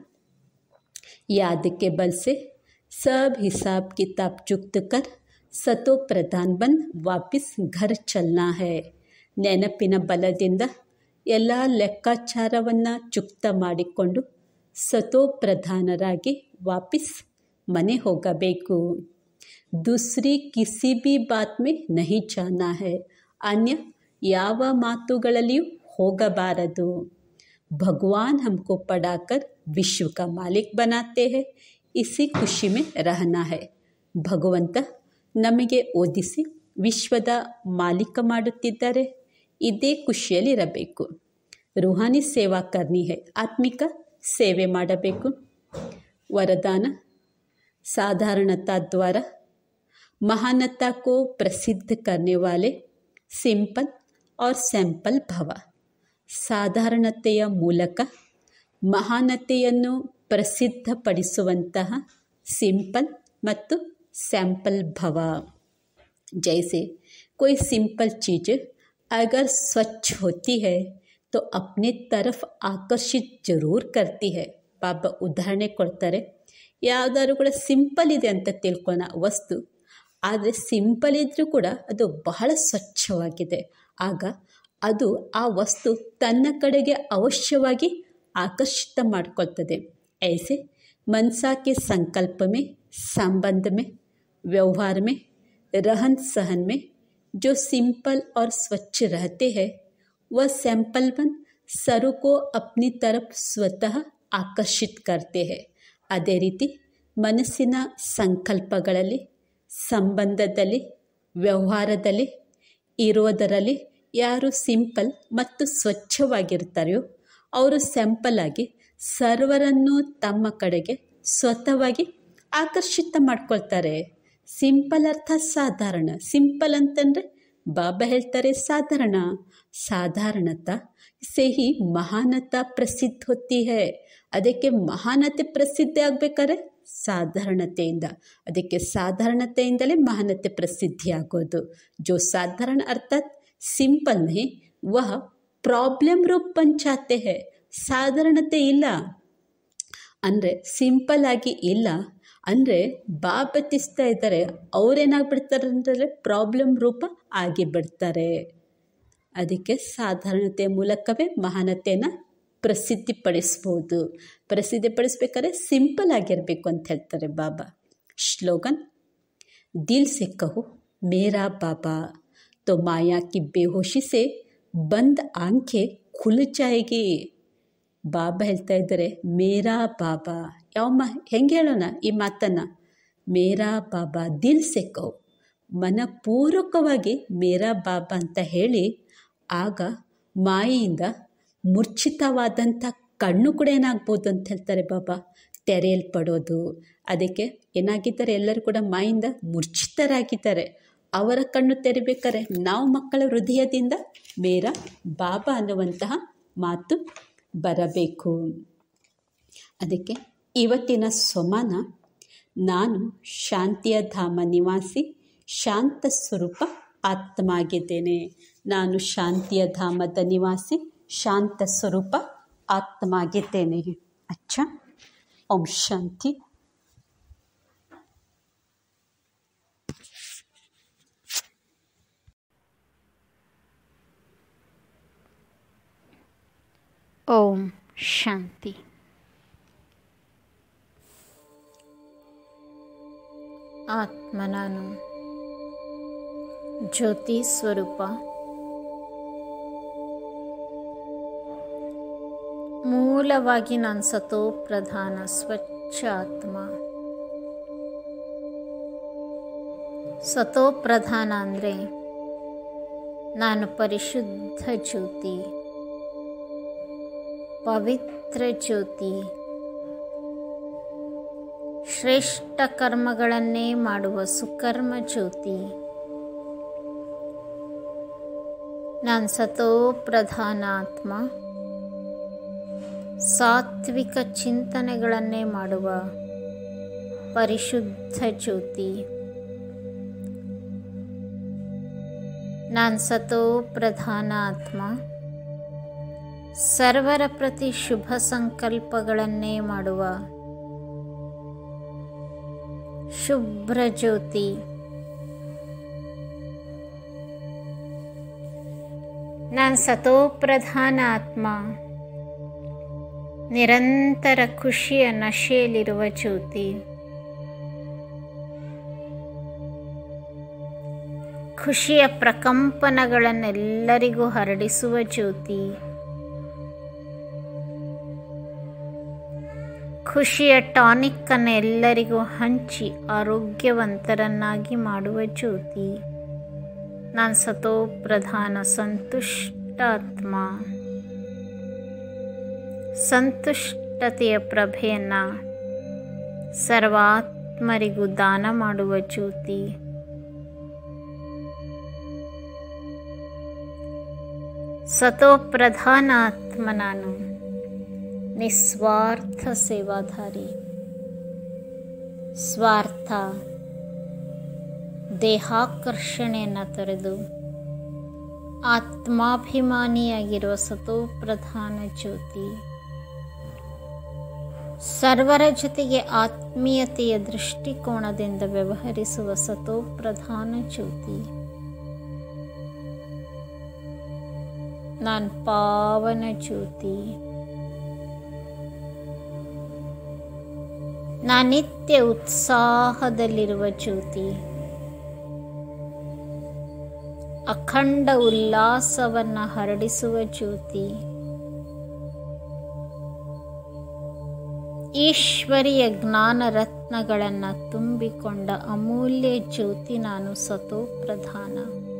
याद के बल से सब हिसाब किताब चुक्त कर ಸತೋ ಪ್ರಧಾನ್ ಬಂದ್ ವಾಪಸ್ ಘರ್ ಚಲ್ನಾ ಹೇ ನೆನಪಿನ ಬಲದಿಂದ ಎಲ್ಲ ಲೆಕ್ಕಾಚಾರವನ್ನು ಚುಕ್ತ ಮಾಡಿಕೊಂಡು ಸತೋ ಪ್ರಧಾನರಾಗಿ ವಾಪಸ್ ಮನೆ ಹೋಗಬೇಕು ದೂಸರಿ ಕಿಸಿ ಬಿ ಬಾತ್ ಮೇ ನಹಿ ಜಾನಾ ಹೇ ಅನ್ಯ ಯಾವ ಮಾತುಗಳಲ್ಲಿಯೂ ಹೋಗಬಾರದು ಭಗವಾನ್ हमको पढ़ाकर विश्व का मालिक बनाते हैं इसी खुशी में रहना है ಭಗವಂತ ನಮಗೆ ಓದಿಸಿ ವಿಶ್ವದ ಮಾಲೀಕ ಮಾಡುತ್ತಿದ್ದಾರೆ ಇದೇ ಖುಷಿಯಲ್ಲಿರಬೇಕು ರೂಹಾನಿ ಸೇವಾ ಕರ್ನಿ ಹೇ ಆತ್ಮಿಕ ಸೇವೆ ಮಾಡಬೇಕು ವರದಾನ साधारणता द्वारा महानता को प्रसिद्ध करने वाले ಸಿಂಪಲ್ और ಸ್ಯಾಂಪಲ್ ಭವ ಸಾಧಾರಣತೆಯ ಮೂಲಕ ಮಹಾನತೆಯನ್ನು ಪ್ರಸಿದ್ಧಪಡಿಸುವಂತಹ ಸಿಂಪಲ್ ಮತ್ತು सैंपल भवा जैसे कोई सिंपल चीज़ अगर स्वच्छ होती है तो अपने तरफ आकर्षित जरूर करती है ಪಾಪ ಉದಾಹರಣೆ ಕೊಡ್ತಾರೆ ಯಾವುದಾದ್ರು ಕೂಡ ಸಿಂಪಲ್ ಇದೆ ಅಂತ ತಿಳ್ಕೊಳ್ಳೋಣ ವಸ್ತು ಆದರೆ ಸಿಂಪಲ್ ಇದ್ದರೂ ಕೂಡ ಅದು ಬಹಳ ಸ್ವಚ್ಛವಾಗಿದೆ ಆಗ ಅದು ಆ ವಸ್ತು ತನ್ನ ಕಡೆಗೆ ಅವಶ್ಯವಾಗಿ ಆಕರ್ಷಿತ ಮಾಡ್ಕೊಳ್ತದೆ ऐसे मनसा के संकल्प में संबंध में व्यवहार में रहन सहन में जो सिंपल और स्वच्छ रहते हैं वह सैंपलवन सरों को अपनी तरफ स्वतः ಆಕರ್ಷಿತ್ करते हैं ಅದೇ ರೀತಿ ಮನಸ್ಸಿನ ಸಂಕಲ್ಪಗಳಲ್ಲಿ ಸಂಬಂಧದಲ್ಲಿ ವ್ಯವಹಾರದಲ್ಲಿ ಇರೋದರಲ್ಲಿ ಯಾರು ಸಿಂಪಲ್ ಮತ್ತು ಸ್ವಚ್ಛವಾಗಿರ್ತಾರೆಯೋ ಅವರು ಸ್ಯಾಂಪಲ್ ಆಗಿ ಸರ್ವರನ್ನು ತಮ್ಮ ಕಡೆಗೆ ಸ್ವತಃವಾಗಿ ಆಕರ್ಷಿತ ಮಾಡ್ಕೊಳ್ತಾರೆ ಸಿಂಪಲ್ ಅರ್ಥ ಸಾಧಾರಣ ಸಿಂಪಲ್ ಅಂತಂದರೆ ಬಾಬಾ ಹೇಳ್ತಾರೆ ಸಾಧಾರಣ ಸಾಧಾರಣತ से ही महानता ಪ್ರಸಿದ್ಧ होती है ಅದಕ್ಕೆ ಮಹಾನತೆ ಪ್ರಸಿದ್ಧಿ ಆಗಬೇಕಾದ್ರೆ ಸಾಧಾರಣತೆಯಿಂದ ಅದಕ್ಕೆ ಸಾಧಾರಣತೆಯಿಂದಲೇ ಮಹಾನತೆ ಪ್ರಸಿದ್ಧಿ ಆಗೋದು ಜೋ ಸಾಧಾರಣ ಅರ್ಥಾತ್ ಸಿಂಪಲ್ ನಹಿ ವಹ ಪ್ರಾಬ್ಲಮ್ ರೂಪ್ ಪಂಚಾತೆ ಹೇ ಸಾಧಾರಣತೆ ಇಲ್ಲ ಅಂದರೆ ಸಿಂಪಲ್ ಆಗಿ ಇಲ್ಲ ಅಂದರೆ ಬಾಬತಿಸ್ತಾ ಇದ್ದಾರೆ ಅವ್ರೇನಾಗ್ಬಿಡ್ತಾರೆ ಅಂತಂದರೆ ಪ್ರಾಬ್ಲಮ್ ರೂಪ ಆಗಿ ಬಿಡ್ತಾರೆ ಅದಕ್ಕೆ ಸಾಧಾರಣತೆಯ ಮೂಲಕವೇ ಮಹಾನತೆಯನ್ನು ಪ್ರಸಿದ್ಧಿಪಡಿಸ್ಬೋದು ಪ್ರಸಿದ್ಧಿಪಡಿಸ್ಬೇಕಾದ್ರೆ ಸಿಂಪಲ್ ಆಗಿರಬೇಕು ಅಂತ ಹೇಳ್ತಾರೆ ಬಾಬಾ ಶ್ಲೋಗನ್ ದಿಲ್ से कहो मेरा बाबा तो माया की बेहोशी से बंद आंखें खुल जाएगी ಬಾಬಾ ಹೇಳ್ತಾ ಇದ್ದಾರೆ ಮೇರಾ ಬಾಬಾ ಯಾವ ಮಾ ಹೆಂಗೆ ಹೇಳೋಣ ಈ ಮಾತನ್ನು ಮೇರಾ ಬಾಬಾ ದಿಲ್ ಸೆ ಕಹೋ ಮನಪೂರ್ವಕವಾಗಿ ಮೇರಾ ಬಾಬಾ ಅಂತ ಹೇಳಿ ಆಗ ಮಾಯೆಯಿಂದ ಮೂರ್ಛಿತವಾದಂಥ ಕಣ್ಣು ಕೂಡ ಏನಾಗ್ಬೋದು ಅಂತ ಹೇಳ್ತಾರೆ ಬಾಬಾ ತೆರೆಯಲ್ಪಡೋದು ಅದಕ್ಕೆ ಏನಾಗಿದ್ದಾರೆ ಎಲ್ಲರೂ ಕೂಡ ಮಾಯಿಂದ ಮೂರ್ಛಿತರಾಗಿದ್ದಾರೆ ಅವರ ಕಣ್ಣು ತೆರಿಬೇಕಾರೆ ನಾವು ಮಕ್ಕಳ ಹೃದಯದಿಂದ ಮೇರ ಬಾಬಾ ಅನ್ನುವಂತಹ ಮಾತು ಬರಬೇಕು ಅದಕ್ಕೆ ಇವತ್ತಿನ ಸೊಮಾನ ನಾನು ಶಾಂತಿಯ ಧಾಮ ನಿವಾಸಿ ಶಾಂತ ಸ್ವರೂಪ ಆತ್ಮ ಆಗಿದ್ದೇನೆ ನಾನು ಶಾಂತಿಯ ಧಾಮದ ನಿವಾಸಿ ಶಾಂತ ಸ್ವರೂಪ ಆತ್ಮ ಆಗಿದ್ದೇನೆ ಅಚ್ಚ ಓಂ ಶಾಂತಿ ಓಂ ಶಾಂತಿ ಆತ್ಮ ನಾನು ಜ್ಯೋತಿ ಸ್ವರೂಪ ಮೂಲವಾಗಿ ನಾನು ಸತೋ ಪ್ರಧಾನ ಸ್ವಚ್ಛ ಆತ್ಮ ಸತೋ ಪ್ರಧಾನ ಅಂದರೆ ನಾನು ಪರಿಶುದ್ಧ ಜ್ಯೋತಿ ಪವಿತ್ರ ಜ್ಯೋತಿ ಶ್ರೇಷ್ಠ ಕರ್ಮಗಳನ್ನೇ ಮಾಡುವ ಸುಕರ್ಮ ಜ್ಯೋತಿ ನಾನು ಸತೋ ಪ್ರಧಾನ ಆತ್ಮ ಸಾತ್ವಿಕ ಚಿಂತನೆಗಳನ್ನೇ ಮಾಡುವ ಪರಿಶುದ್ಧ ಜ್ಯೋತಿ ನಾನು ಸತೋ ಪ್ರಧಾನ ಆತ್ಮ ಸರ್ವರ ಪ್ರತಿ ಶುಭ ಸಂಕಲ್ಪಗಳನ್ನೇ ಮಾಡುವ ಶುಭ್ರ ಜ್ಯೋತಿ ನಾನು ಸತೋ ಪ್ರಧಾನ ಆತ್ಮ ನಿರಂತರ ಖುಷಿಯ ನಶೆಯಲ್ಲಿರುವ ಜ್ಯೋತಿ ಖುಷಿಯ ಪ್ರಕಂಪನಗಳನ್ನೆಲ್ಲರಿಗೂ ಹರಡಿಸುವ ಜ್ಯೋತಿ ಖುಷಿಯ ಟಾನಿಕ್ ಅನ್ನು ಎಲ್ಲರಿಗೂ ಹಂಚಿ ಆರೋಗ್ಯವಂತರನ್ನಾಗಿ ಮಾಡುವ ಜ್ಯೋತಿ ನಾನು ಸತೋ ಪ್ರಧಾನ ಸಂತುಷ್ಟಾತ್ಮ ಸಂತುಷ್ಟತೆಯ ಪ್ರಭೆಯನ್ನು ಸರ್ವಾತ್ಮರಿಗೂ ದಾನ ಮಾಡುವ ಜ್ಯೋತಿ ಸತೋ ಪ್ರಧಾನ ಆತ್ಮ ನಾನು ನಿಸ್ವಾರ್ಥ ಸೇವಾಧಾರಿ ಸ್ವಾರ್ಥ ದೇಹಾಕರ್ಷಣೆಯನ್ನು ತೊರೆದು ಆತ್ಮಾಭಿಮಾನಿಯಾಗಿರುವ ಸತೋ ಪ್ರಧಾನ ಜ್ಯೋತಿ ಸರ್ವರ ಜೊತೆಗೆ ಆತ್ಮೀಯತೆಯ ದೃಷ್ಟಿಕೋನದಿಂದ ವ್ಯವಹರಿಸುವ ಸತೋ ಪ್ರಧಾನ ಜ್ಯೋತಿ ನಾನು ಪಾವನ ಜ್ಯೋತಿ ನಾನು ನಿತ್ಯ ಉತ್ಸಾಹದಲ್ಲಿರುವ ಜ್ಯೋತಿ ಅಖಂಡ ಉಲ್ಲಾಸವನ್ನು ಹರಡಿಸುವ ಜ್ಯೋತಿ ಈಶ್ವರಿಯ ಜ್ಞಾನ ರತ್ನಗಳನ್ನು ತುಂಬಿಕೊಂಡ ಅಮೂಲ್ಯ ಜ್ಯೋತಿ ನಾನು ಸತೋ ಪ್ರಧಾನ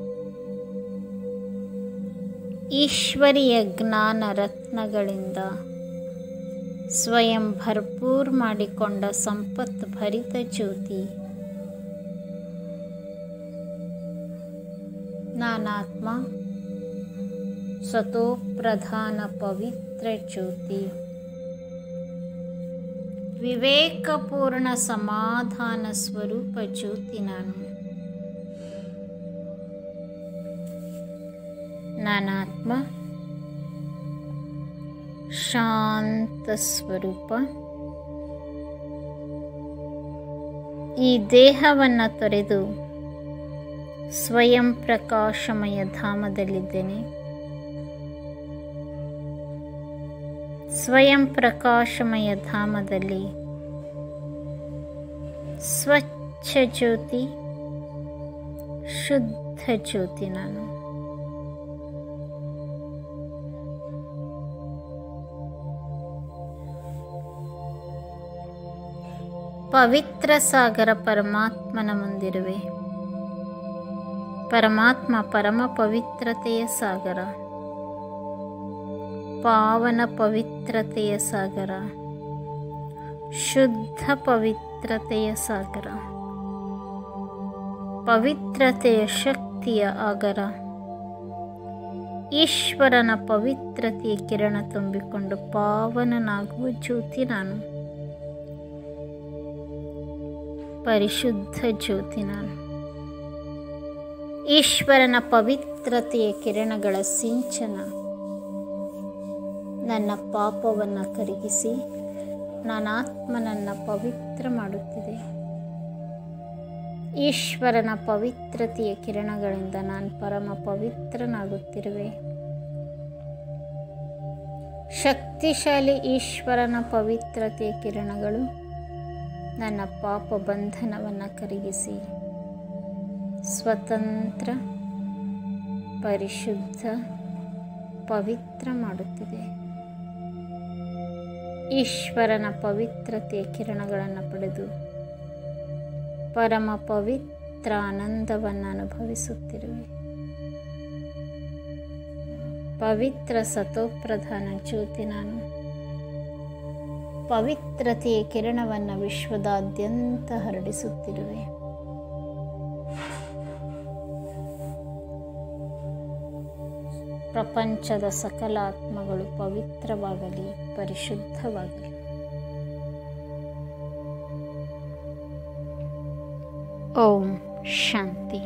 ಈಶ್ವರಿಯ ಜ್ಞಾನ ರತ್ನಗಳಿಂದ ಸ್ವಯಂ ಭರ್ಪೂರ್ ಮಾಡಿಕೊಂಡ ಸಂಪತ್ ಭರಿತ ಜ್ಯೋತಿ ನಾನಾತ್ಮ ಸತೋ ಪ್ರಧಾನ ಪವಿತ್ರ ಜ್ಯೋತಿ ವಿವೇಕಪೂರ್ಣ ಸಮಾಧಾನ ಸ್ವರೂಪ ಜ್ಯೋತಿ ನಾನು ನಾನಾತ್ಮ ಶಾಂತ ಸ್ವರೂಪ ಈ ದೇಹವನ್ನು ತೊರೆದು ಸ್ವಯಂ ಪ್ರಕಾಶಮಯ ಧಾಮದಲ್ಲಿದ್ದೇನೆ ಸ್ವಯಂ ಪ್ರಕಾಶಮಯ ಧಾಮದಲ್ಲಿ ಸ್ವಚ್ಛ ಜ್ಯೋತಿ ಶುದ್ಧ ಜ್ಯೋತಿ ನಾನು ಪವಿತ್ರ ಸಾಗರ ಪರಮಾತ್ಮನ ಮುಂದಿರುವೆ ಪರಮಾತ್ಮ ಪರಮ ಪವಿತ್ರತೆಯ ಸಾಗರ ಪಾವನ ಪವಿತ್ರತೆಯ ಸಾಗರ ಶುದ್ಧ ಪವಿತ್ರತೆಯ ಸಾಗರ ಪವಿತ್ರತೆಯ ಶಕ್ತಿಯ ಆಗರ ಈಶ್ವರನ ಪವಿತ್ರತೆಯ ಕಿರಣ ತುಂಬಿಕೊಂಡು ಪಾವನನಾಗುವ ಜ್ಯೋತಿ ನಾನು ಪರಿಶುದ್ಧ ಜ್ಯೋತಿ ನಾನು ಈಶ್ವರನ ಪವಿತ್ರತೆಯ ಕಿರಣಗಳ ಸಿಂಚನ ನನ್ನ ಪಾಪವನ್ನು ಕರಗಿಸಿ ನನ್ನ ಆತ್ಮನನ್ನು ಪವಿತ್ರ ಮಾಡುತ್ತಿದೆ ಈಶ್ವರನ ಪವಿತ್ರತೆಯ ಕಿರಣಗಳಿಂದ ನಾನು ಪರಮ ಪವಿತ್ರನಾಗುತ್ತಿರುವೆ ಶಕ್ತಿಶಾಲಿ ಈಶ್ವರನ ಪವಿತ್ರತೆಯ ಕಿರಣಗಳು ನನ್ನ ಪಾಪ ಬಂಧನವನ್ನು ಕರಗಿಸಿ ಸ್ವತಂತ್ರ ಪರಿಶುದ್ಧ ಪವಿತ್ರ ಮಾಡುತ್ತಿದೆ ಈಶ್ವರನ ಪವಿತ್ರತೆಯ ಕಿರಣಗಳನ್ನು ಪಡೆದು ಪರಮ ಪವಿತ್ರ ಆನಂದವನ್ನು ಅನುಭವಿಸುತ್ತಿರುವೆ ಪವಿತ್ರ ಸತೋಪ್ರಧಾನ ಜ್ಯೋತಿ ನಾನು ಪವಿತ್ರತೆಯ ಕಿರಣವನ್ನು ವಿಶ್ವದಾದ್ಯಂತ ಹರಡಿಸುತ್ತಿರುವೆ ಪ್ರಪಂಚದ ಸಕಲ ಆತ್ಮಗಳು ಪವಿತ್ರವಾಗಲಿ ಪರಿಶುದ್ಧವಾಗಲಿ ಓಂ ಶಾಂತಿ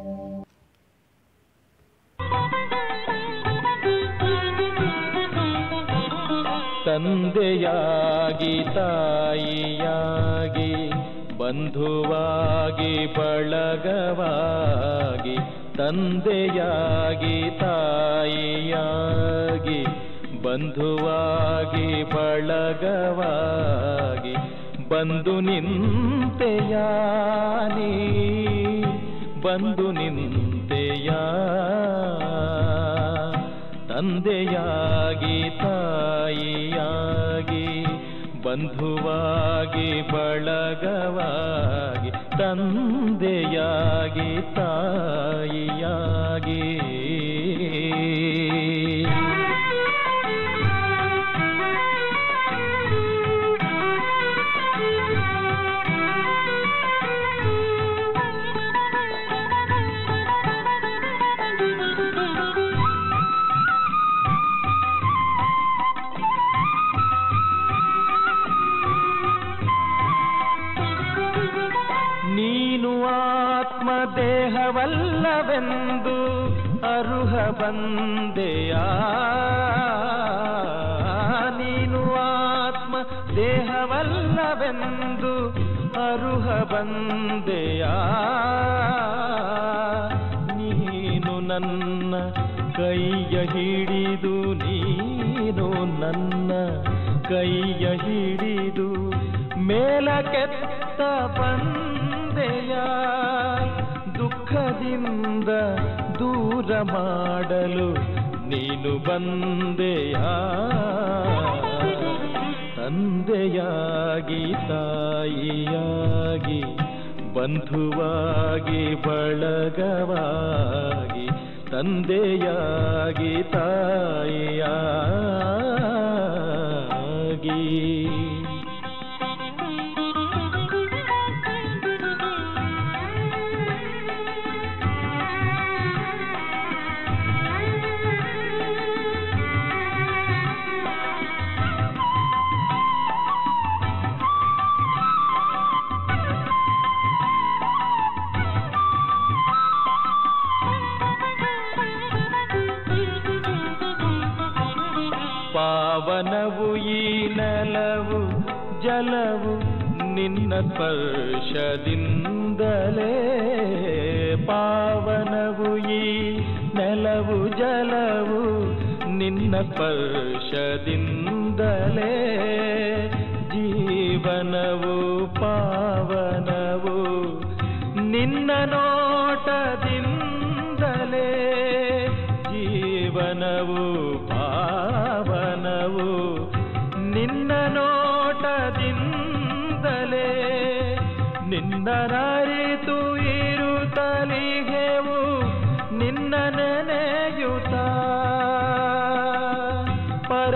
ತಂದೆಯಾಗಿ ತಾಯಿಯಾಗಿ ಬಂಧುವಾಗಿ ಬಳಗವಾಗಿ ತಂದೆಯಾಗಿ ತಾಯಿಯಾಗಿ ಬಂಧುವಾಗಿ ಬಳಗವಾಗಿ ಬಂದು ನಿಂತೆಯಾನಿ ಬಂದು ನಿಂತೆಯಾ ತಂದೆಯಾಗಿ ತಾಯಿಯಾಗಿ ಬಂಧುವಾಗಿ ಬಳಗವಾಗಿ ತಂದೆಯಾಗಿ ತಾಯಿಯಾಗಿ ನೀನು ಆತ್ಮ ದೇಹವಲ್ಲವೆಂದು ಅರುಹ ಬಂದೆಯಾ ನೀನು ಆತ್ಮ ದೇಹವಲ್ಲವೆಂದು ಅರುಹ ಬಂದೆಯಾ ನೀನು ನನ್ನ ಕೈಯ ಹಿಡಿದು ನೀನು ನನ್ನ ಕೈಯ ಹಿಡಿದು ಮೇಲಕ್ಕೆತ್ತ ಬಂದೆಯ ದುಃಖದಿಂದ ದೂರ ಮಾಡಲು ನೀನು ಬಂದೆಯ ತಂದೆಯಾಗಿ ತಾಯಿಯಾಗಿ ಬಂಧುವಾಗಿ ಬಳಗವಾಗಿ ತಂದೆಯಾಗಿ ತಾಯಿಯಾಗಿ ಪಾವನವು ಈ ನೆಲವು ಜಲವು ನಿನ್ನ ಸ್ಪರ್ಶದಿಂದಲೇ ಪಾವನವು ಈ ನೆಲವು ಜಲವು ನಿನ್ನ ಸ್ಪರ್ಶದಿಂದಲೇ ಜೀವನವು ಪಾವನವು ನಿನ್ನ ನೋಟದಿಂದಲೇ ಜೀವನವು ಪಾವನವು ನಿನ್ನ ನೋಟದಿಂದಲೇ ನಿನ್ನ ನರಿತು ಇರುತ್ತಲಿಗೆವು ನಿನ್ನ ನೆನೆಯುತ್ತ ಪರ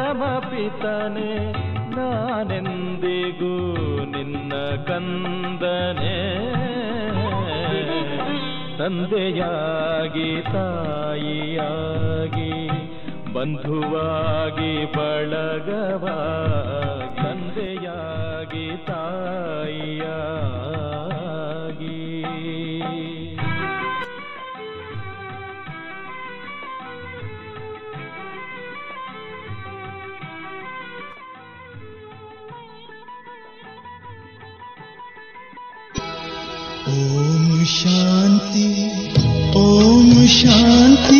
ತಂದೆಯಾಗಿ ತಾಯಿಯಾಗಿ ಬಂಧುವಾಗಿ ಬಳಗವಾಗಿ ತಂದೆಯಾಗಿ ತಾಯಿಯಾಗಿ ॐ शान्ति ॐ शान्ति